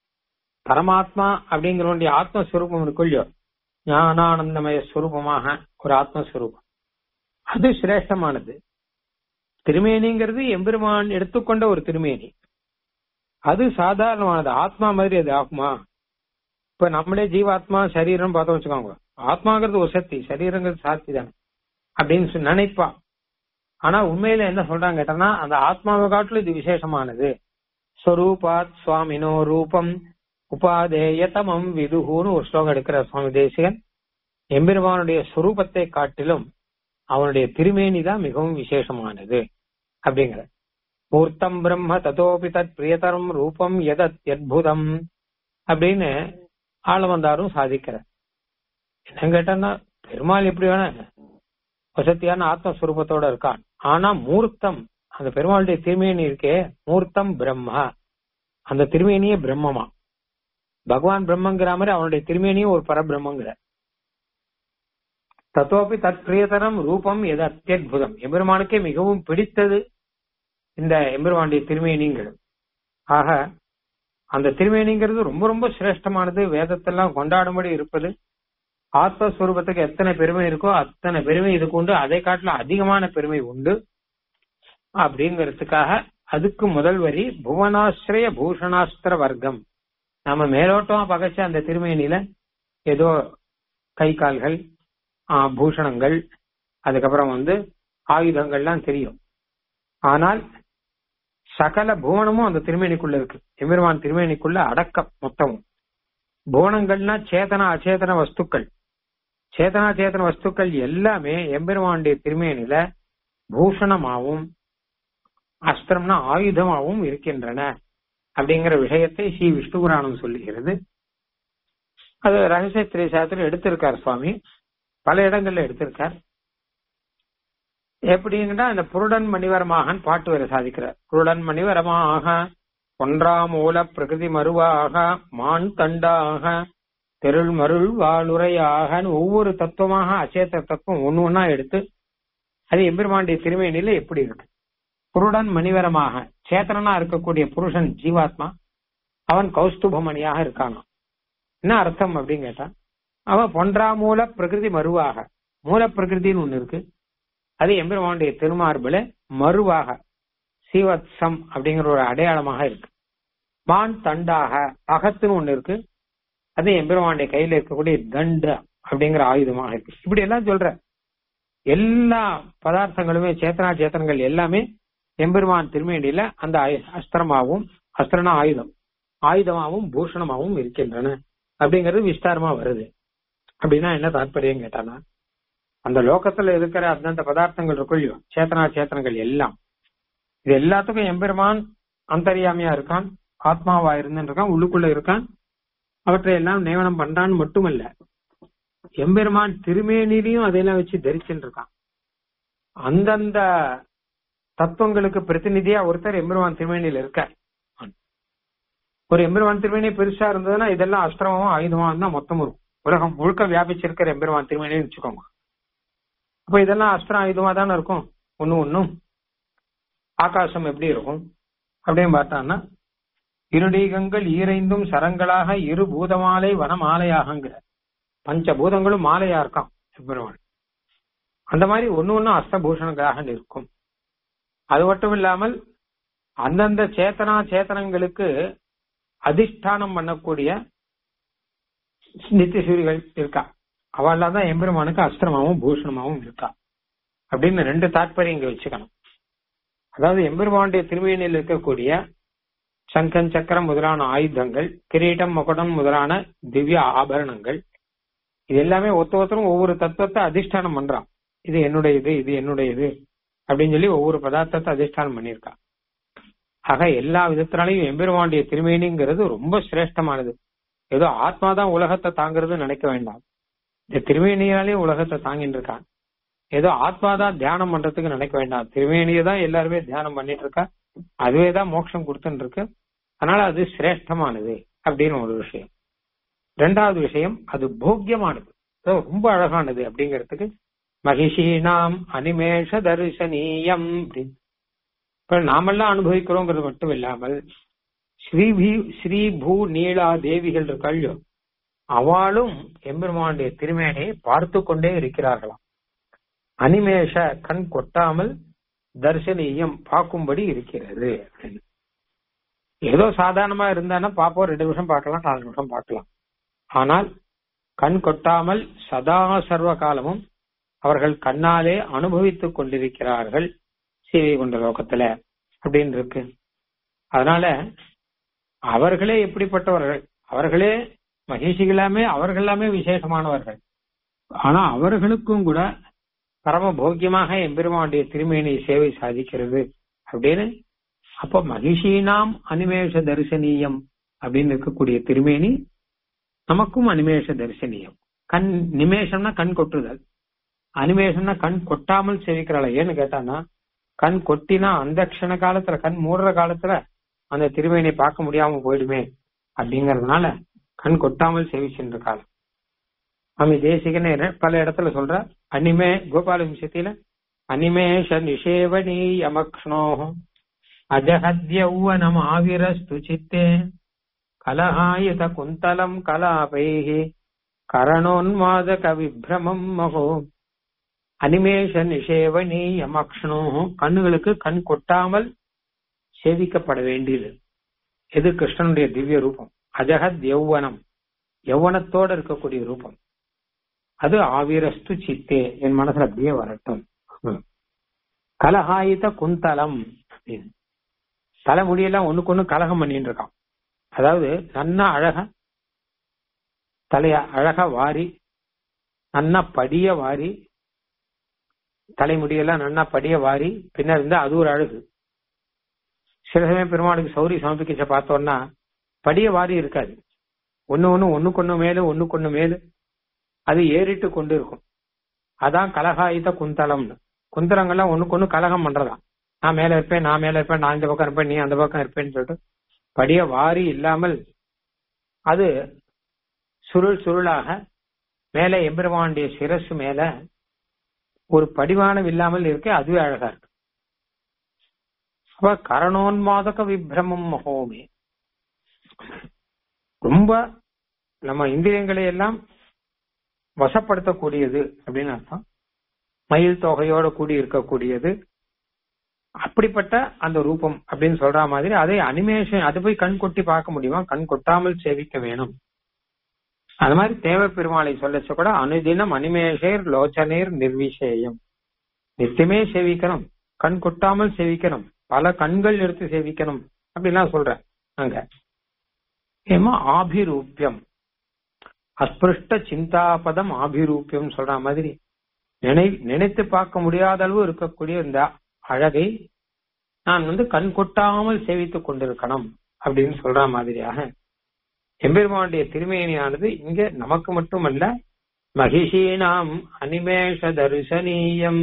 Speaker 1: பரமாத்மா அப்படிங்கிற ஆத்மஸ்வரூபம் இருக்கும் இல்லையோ ஞானானந்தமய ஸ்வரூபமாக ஒரு ஆத்மஸ்வரூபம் அது சிரேஷ்டமானது திருமேனிங்கிறது எம்பெருமான் எடுத்துக்கொண்ட ஒரு திருமேனி அது சாதாரணமானது ஆத்மா மாதிரி அது ஆகுமா இப்ப நம்மளே ஜீவாத்மா சரீரம் பார்த்தோம் வச்சுக்கோங்க ஆத்மாங்கிறது ஒரு சக்தி சரீரங்கிறது சாத்தி தானே அப்படின்னு நினைப்பா ஆனா உண்மையில என்ன சொல்றாங்க கேட்டனா அந்த ஆத்மாவை காட்டிலும் இது விசேஷமானது ஸ்வரூபாத் சுவாமினோ ரூபம் உபாதேயதமம் விதுகுன்னு ஒரு ஸ்லோகம் எடுக்கிற சுவாமி தேசிகன் எம்பெருமானுடைய சுரூபத்தை காட்டிலும் அவனுடைய திருமேனி தான் மிகவும் விசேஷமானது அப்படிங்கிற மூர்த்தம் பிரம்ம ததோபி தத் பிரியதரம் ரூபம் எதத் அத்புதம் அப்படின்னு ஆளவந்தாரும் சாதிக்கிற என்ன கேட்டா பெருமாள் எப்படி வேணா வசத்தியான ஆத்மஸ்வரூபத்தோட இருக்கான் ஆனா மூர்த்தம் அந்த பெருமாளுடைய திருமேனி இருக்கே மூர்த்தம் பிரம்மா அந்த திருமேனியே பிரம்மமா பகவான் பிரம்மங்கிற மாதிரி அவனுடைய திருமேனியும் ஒரு பரபிரம்மங்கிற தத்தோப்பி தத் பிரியதரம் ரூபம் எது அத்தியுதம் எம்பெருமானுக்கே மிகவும் பிடித்தது இந்த எம்பெருமானுடைய திருமேனிங்கிறது ஆக அந்த திருமேனிங்கிறது ரொம்ப ரொம்ப சிரேஷ்டமானது வேதத்தெல்லாம் கொண்டாடும்படி இருப்பது ஆத்மஸ்வரூபத்துக்கு எத்தனை பெருமை இருக்கோ அத்தனை பெருமை இதுக்கு உண்டு அதை காட்டிலும் அதிகமான பெருமை உண்டு அப்படிங்கிறதுக்காக அதுக்கு முதல் வரி புவனாசிரய பூஷணாஸ்திர வர்க்கம் நம்ம மேலோட்டமா பகச்ச அந்த திருமேனியில ஏதோ கை கால்கள் ஆஹ், பூஷணங்கள் அதுக்கப்புறம் வந்து ஆயுதங்கள்லாம் தெரியும் ஆனால் சகல புவனமும் அந்த திருமேனிக்குள்ள இருக்கு எம்பெருமான் திருமேனிக்குள்ள அடக்கம் மொத்தமும் புவனங்கள்னா சேதன அச்சேதன வஸ்துக்கள் சேதனா சேதன வஸ்துக்கள் எல்லாமே எம்பெருமானுடைய திருமேனில பூஷணமாவும் அஸ்திரம்னா ஆயுதமாகவும் இருக்கின்றன அப்படிங்கிற விஷயத்தை ஸ்ரீ விஷ்ணு புராணம் சொல்லுகிறது அது ரகசிய திரைசாத்திரம் எடுத்திருக்கார் சுவாமி பல இடங்கள்ல எடுத்திருக்கார் எப்படிங்கன்னா இந்த புருடன் மணிவரமாகன் பாட்டு வரை சாதிக்கிறார் புருடன் மணிவரமாக ஒன்றாம் மூல பிரகிருதி மருவாக மான் தண்டாக தெருள் மருள் வாளுரையாக ஒவ்வொரு தத்துவமாக அச்சேத்த தத்துவம் ஒண்ணு ஒண்ணா எடுத்து அது எம்பெருமானுடைய திருமேனில எப்படி இருக்கு புருடன் மணிவரமாக சேத்தனா இருக்கக்கூடிய புருஷன் ஜீவாத்மா அவன் கௌஸ்துபமணியாக இருக்கானாம் என்ன அர்த்தம் அப்படின்னு கேட்டா அவன் பொன்றா மூல பிரகிருதி மருவாக மூல பிரகிருதின்னு ஒண்ணு இருக்கு அது எம்பெருமானுடைய திருமார்புல மறுவாக சீவத்சம் அப்படிங்கிற ஒரு அடையாளமாக இருக்கு மான் தண்டாக அகத்துன்னு ஒண்ணு இருக்கு அது எம்பெருமானுடைய கையில இருக்கக்கூடிய தண்டு அப்படிங்கிற ஆயுதமாக இருக்கு இப்படி எல்லாம் சொல்ற எல்லா பதார்த்தங்களுமே சேத்தனா சேத்தனங்கள் எல்லாமே எம்பெருமான் திருமேனியில அந்த ஆயு- அஸ்திரமாவும் அஸ்திரனா ஆயுதம் ஆயுதமாவும் பூஷணமாவும் இருக்கின்றன அப்படிங்கிறது விஸ்தாரமா வருது அப்படின்னா என்ன தாற்பயம் கேட்டானா அந்த லோகத்துல இருக்கிற அந்தந்த பதார்த்தங்கள் இருக்குள்ளோ சேத்தனா சேத்தனங்கள் எல்லாம் இது எல்லாத்துக்கும் எம்பெருமான் அந்தரியாமையா இருக்கான் ஆத்மாவா இருந்துன்னு இருக்கான் உள்ளுக்குள்ள இருக்கான் அவற்றை எல்லாம் நியமனம் பண்றான்னு மட்டுமல்ல எம்பெருமான் திருமேனிலையும் அதையெல்லாம் வச்சு தரிச்சுட்டு இருக்கான் அந்தந்த தத்துவங்களுக்கு பிரதிநிதியா ஒருத்தர் எம்பெருமான் திருமேனியில இருக்கார் ஒரு எம்பெருமான் திருமேனி பெருசா இருந்ததுன்னா இதெல்லாம் அஸ்திரமும் ஆயுதமும் தான் மொத்தம் இருக்கும் உலகம் முழுக்க வியாபிச்சிருக்கிற எம்பெருமான் திருமேனின்னு வச்சுக்கோங்க அப்ப இதெல்லாம் அஸ்திரம் ஆயுதமா தானே இருக்கும் ஒண்ணும் ஒண்ணும் ஆகாசம் எப்படி இருக்கும் அப்படின்னு பார்த்தான்னா இருடீகங்கள் ஈரைந்தும் சரங்களாக இரு பூதமாலை வனமாலையாகங்கிற பஞ்ச பூதங்களும் மாலையா இருக்கான் எம்பெருமான் அந்த மாதிரி ஒண்ணு ஒண்ணும் அஸ்தபூஷணங்களாக இருக்கும் அது மட்டும் இல்லாமல் அந்தந்த சேத்தனா சேத்தனங்களுக்கு அதிஷ்டானம் பண்ணக்கூடிய நித்தியசூரிகள் இருக்கா அவள்லாம் தான் எம்பெருமானுக்கு அஸ்திரமாவும் பூஷணமாவும் இருக்கா அப்படின்னு ரெண்டு தாற்பயம் இங்க வச்சுக்கணும் அதாவது எம்பெருமானுடைய திருமேனியில் இருக்கக்கூடிய சங்கன் சக்கரம் முதலான ஆயுதங்கள் கிரீட்டம் மகுடம் முதலான திவ்ய ஆபரணங்கள் இது எல்லாமே ஒத்த ஒருத்தரும் ஒவ்வொரு தத்துவத்தை அதிஷ்டானம் பண்றான் இது என்னுடையது இது என்னுடையது அப்படின்னு சொல்லி ஒவ்வொரு பதார்த்தத்தை அதிஷ்டானம் பண்ணியிருக்கா ஆக எல்லா விதத்தினாலையும் எம்பெருமானுடைய திருமேனிங்கிறது ரொம்ப சிரேஷ்டமானது ஏதோ ஆத்மா தான் உலகத்தை தாங்கிறது நினைக்க வேண்டாம் இந்த திருமேனியாலே உலகத்தை தாங்கிட்டு இருக்கான் ஏதோ ஆத்மா தான் தியானம் பண்றதுக்கு நினைக்க வேண்டாம் திருமேனியை தான் எல்லாருமே தியானம் பண்ணிட்டு இருக்கா அதுவே தான் மோட்சம் கொடுத்துட்டு இருக்கு அதனால அது சிரேஷ்டமானது அப்படின்னு ஒரு விஷயம் ரெண்டாவது விஷயம் அது போக்கியமானது அது ரொம்ப அழகானது அப்படிங்கிறதுக்கு மகிஷீனாம் அனிமேஷ தரிசனீயம் அப்படின்னு இப்ப நாமெல்லாம் அனுபவிக்கிறோங்கிறது மட்டும் இல்லாமல் ஸ்ரீபி ஸ்ரீ பூ நீலா தேவிகள் இருக்கல்யோ அவளும் எம்பெருமானுடைய திருமேனியை பார்த்து கொண்டே இருக்கிறார்களாம் அனிமேஷ கண் கொட்டாமல் தரிசனீயம் பார்க்கும்படி இருக்கிறது அப்படின்னு. ஏதோ சாதாரணமா இருந்தானா பாப்போம் ரெண்டு நிமிஷம் பார்க்கலாம் நாலு நிமிஷம் பார்க்கலாம் ஆனால் கண் கொட்டாமல் சதா சர்வ காலமும் அவர்கள் கண்ணாலே அனுபவித்துக் கொண்டிருக்கிறார்கள் சீவை கொண்ட லோகத்துல அப்படின்னு இருக்கு அதனால அவர்களே எப்படிப்பட்டவர்கள் அவர்களே மகிழ்ச்சிகளாமே அவர்கள் எல்லாமே விசேஷமானவர்கள் ஆனா அவர்களுக்கும் கூட பரம போக்கியமாக எம்பெருமானுடைய திருமேனி சேவை சாதிக்கிறது அப்படின்னு அப்ப மகிஷீனாம் அனிமேஷ தரிசனீயம் அப்படின்னு இருக்கக்கூடிய திருமேனி நமக்கும் அனிமேஷ தரிசனீயம் கண் நிமேஷம்னா கண் கொட்டுதல் அனிமேஷம்னா கண் கொட்டாமல் சேவிக்கிறாள் ஏன்னு கேட்டானா கண் கொட்டினா அந்த க்ஷண காலத்துல கண் மூடுற காலத்துல அந்த திருமேனியை பார்க்க முடியாம போயிடுமே அப்படிங்கறதுனால கண் கொட்டாமல் சேவிச்சுன்ற காலம் சுவாமி தேசிகனே பல இடத்துல சொல்ற அனிமே கோபால விஷயத்தில அனிமேஷ நிஷேவணி யமக்ஷ்ணோ அஜஹத்யௌவனம் ஆவிரஸ்து சித்தே கலஹாயுத குந்தலம் கலாபைஹி கரணோன்மாதக விப்ரமம் மகோ அனிமேஷ நிஷேவணி யமக்ஷ்ணோ கண்ணுகளுக்கு கண் கொட்டாமல் சேவிக்கப்பட வேண்டியது எது கிருஷ்ணனுடைய திவ்ய ரூபம் அஜகத் யௌவனம் யௌவனத்தோட இருக்கக்கூடிய ரூபம் அது ஆவிரஸ்து சித்தே என் மனசுல அப்படியே வரட்டும் கலஹாயித குந்தலம் அப்படின்னு தலைமுடியெல்லாம் ஒண்ணுக்கு ஒண்ணு கலகம் பண்ணிட்டு இருக்கான் அதாவது நன்னா அழகா தலைய அழகா வாரி நன்னா படிய வாரி தலைமுடியெல்லாம் நன்னா படிய வாரி பின்னர் இருந்தா அது ஒரு அழகு சில சமயம் பெருமாளுக்கு சௌரி சமர்ப்பிக்க பார்த்தோம்னா படிய வாரி இருக்காது ஒண்ணு ஒண்ணு ஒண்ணுக்கு ஒண்ணு மேலு ஒண்ணுக்கு ஒண்ணு மேலு அது ஏறிட்டு கொண்டு இருக்கும் அதான் கலகாயுத குந்தலம்னு குந்தலங்கள்லாம் ஒண்ணுக்கு ஒண்ணு கலகம் பண்றதாம் நான் மேல இருப்பேன் நான் மேல இருப்பேன் நான் இந்த பக்கம் இருப்பேன் நீ அந்த பக்கம் இருப்பேன்னு சொல்லிட்டு படிய வாரி இல்லாமல் அது சுருள் சுருளாக மேலே எம்பெருமானுடைய சிரசு மேல ஒரு படிவானம் இல்லாமல் இருக்கு அதுவே அழகா இருக்கு அப்ப கரணோன்மாதக விப்ரமம் மகோமே ரொம்ப நம்ம இந்திரியங்களை எல்லாம் வசப்படுத்தக்கூடியது அப்படின்னு அர்த்தம் மயில் தொகையோட கூடி இருக்கக்கூடியது அப்படிப்பட்ட அந்த ரூபம் அப்படின்னு சொல்ற மாதிரி அதை அனிமேஷன் அதை போய் கண் கொட்டி பார்க்க முடியுமா கண் கொட்டாமல் சேவிக்க வேணும் அது மாதிரி தேவ பெருமாளை சொல்லச்ச கூட அனுதினம் அனிமேஷேர் லோச்சனேர் நிர்விஷேயம் நித்தியமே சேவிக்கணும் கண் கொட்டாமல் சேவிக்கணும் பல கண்கள் எடுத்து சேவிக்கணும் அப்படிலாம் சொல்றேன் அங்க ஏமா ஆபிரூபியம் அஸ்பிருஷ்ட சிந்தாபதம் ஆபிரூபியம் சொல்ற மாதிரி நினை நினைத்து பார்க்க முடியாத அளவு இருக்கக்கூடிய இந்த அழகை நான் வந்து கண் கொட்டாமல் சேவித்துக் கொண்டிருக்கணும் அப்படின்னு சொல்ற மாதிரியாக எம்பெருமானுடைய திருமேனியானது இங்க நமக்கு மட்டுமல்ல மகிஷீனாம் அனிமேஷ தரிசனீயம்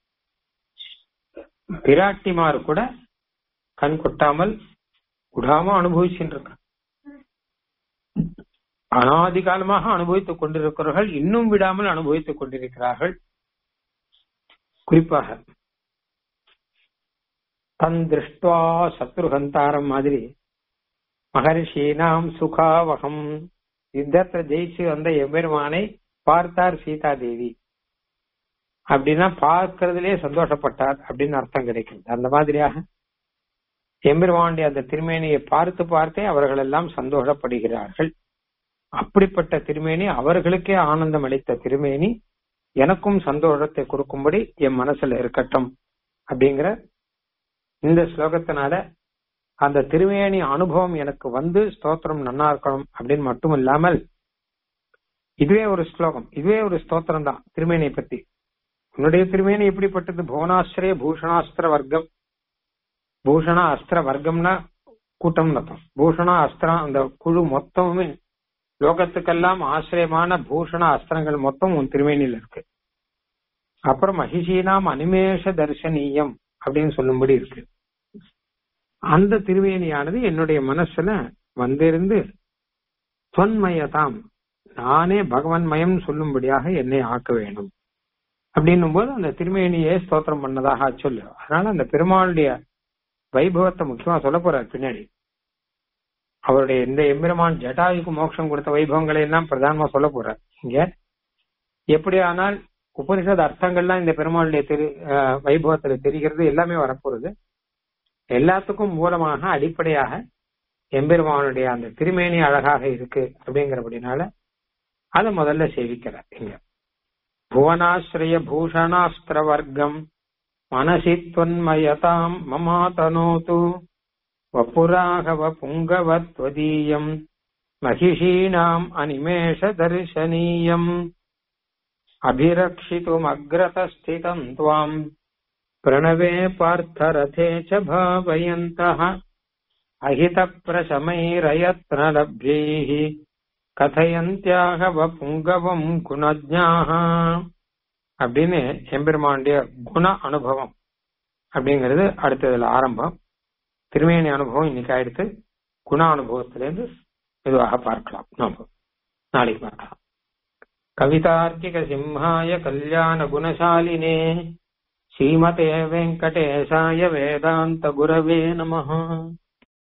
Speaker 1: பிராட்டிமார் கூட கண் கொட்டாமல் விடாம அனுபவிச்சுட்டு இருக்க அனாதி காலமாக அனுபவித்துக் கொண்டிருக்கிறார்கள் இன்னும் விடாமல் அனுபவித்துக் கொண்டிருக்கிறார்கள் குறிப்பாக தன் திருஷ்டுவா சத்ருகந்தாரம் மாதிரி மகர்ஷீனாம் சுகாவகம் யுத்தத்தை ஜெயிச்சு வந்த எம்பெருமானை பார்த்தார் சீதா தேவி அப்படின்னா பார்க்கறதுலே சந்தோஷப்பட்டார் அப்படின்னு அர்த்தம் கிடைக்கும் அந்த மாதிரியாக எம்பெருமானுடைய அந்த திருமேனியை பார்த்து பார்த்தே அவர்கள் எல்லாம் சந்தோஷப்படுகிறார்கள் அப்படிப்பட்ட திருமேனி அவர்களுக்கே ஆனந்தம் அளித்த திருமேனி எனக்கும் சந்தோஷத்தை கொடுக்கும்படி என் மனசுல இருக்கட்டும் அப்படிங்கிற இந்த ஸ்லோகத்தினால அந்த திருமேனி அனுபவம் எனக்கு வந்து ஸ்தோத்திரம் நன்னா இருக்கணும் அப்படின்னு மட்டும் இல்லாமல் இதுவே ஒரு ஸ்லோகம் இதுவே ஒரு ஸ்தோத்திரம் தான் திருமேனியை பத்தி உன்னுடைய திருமேனி எப்படிப்பட்டது புவனாஸ்திரய பூஷணாஸ்திர வர்க்கம் பூஷணா அஸ்திர வர்க்கம்னா கூட்டம் அர்த்தம் பூஷணா அஸ்திரம் அந்த குழு மொத்தமுமே லோகத்துக்கெல்லாம் ஆசிரியமான பூஷண அஸ்திரங்கள் மொத்தம் உன் திருமேனியில் இருக்கு அப்புறம் மகிஷீனாம் அனிமேஷ தரிசனீயம் அப்படின்னு சொல்லும்படி இருக்கு அந்த திருவேணியானது என்னுடைய மனசுல வந்திருந்து தொன்மயதாம் நானே பகவான் மயம் சொல்லும்படியாக என்னை ஆக்க வேண்டும் அப்படின்னும் போது அந்த திருமேனியே ஸ்தோத்திரம் பண்ணதாக சொல்லு அதனால அந்த பெருமாளுடைய வைபவத்தை முக்கியமா சொல்ல போறார் பின்னாடி அவருடைய இந்த எம்பெருமான் ஜட்டாயுக்கு மோட்சம் கொடுத்த வைபவங்களை எல்லாம் பிரதானமா சொல்ல போறார் இங்க எப்படியானால் உபனிஷத் அர்த்தங்கள்லாம் இந்த பெருமாளுடைய திரு வைபவத்துல தெரிகிறது எல்லாமே வரப்போறது எல்லாத்துக்கும் மூலமாக அடிப்படையாக எம்பெருமானுடைய அந்த திருமேனி அழகாக இருக்கு அப்படிங்கிறபடினால அதை முதல்ல சேவிக்கிறார் இங்க புவனாஸ்ரய பூஷணாஸ்திர வர்க்கம் மனசி தொன்மயதாம் மமாதனோது வப்புராகவ புங்கவத்வதீயம் மகிஷீனாம் அனிமேஷ தரிசனீயம் அபிரக்ஷிதுமக்ரதஸ்திதம் துவாம் प्रणवे पार्थरथे च भावयन्तः अहितप्रशमैरयत्नलभ्यैः கதையந்தியாக புங்கவம் குணஜாக அப்படின்னு எம்பெருமானுடைய குண அனுபவம் அப்படிங்கிறது அடுத்ததுல ஆரம்பம் திருமேனி அனுபவம் இன்னைக்கு ஆயிடுத்து குண அனுபவத்திலிருந்து மெதுவாக பார்க்கலாம் நாம நாளைக்கு பார்க்கலாம் கவிதார்க்கிக சிம்ஹாய கல்யாண குணசாலினே ஸ்ரீமதே வெங்கடேசாய வேதாந்த குரவே நமஹ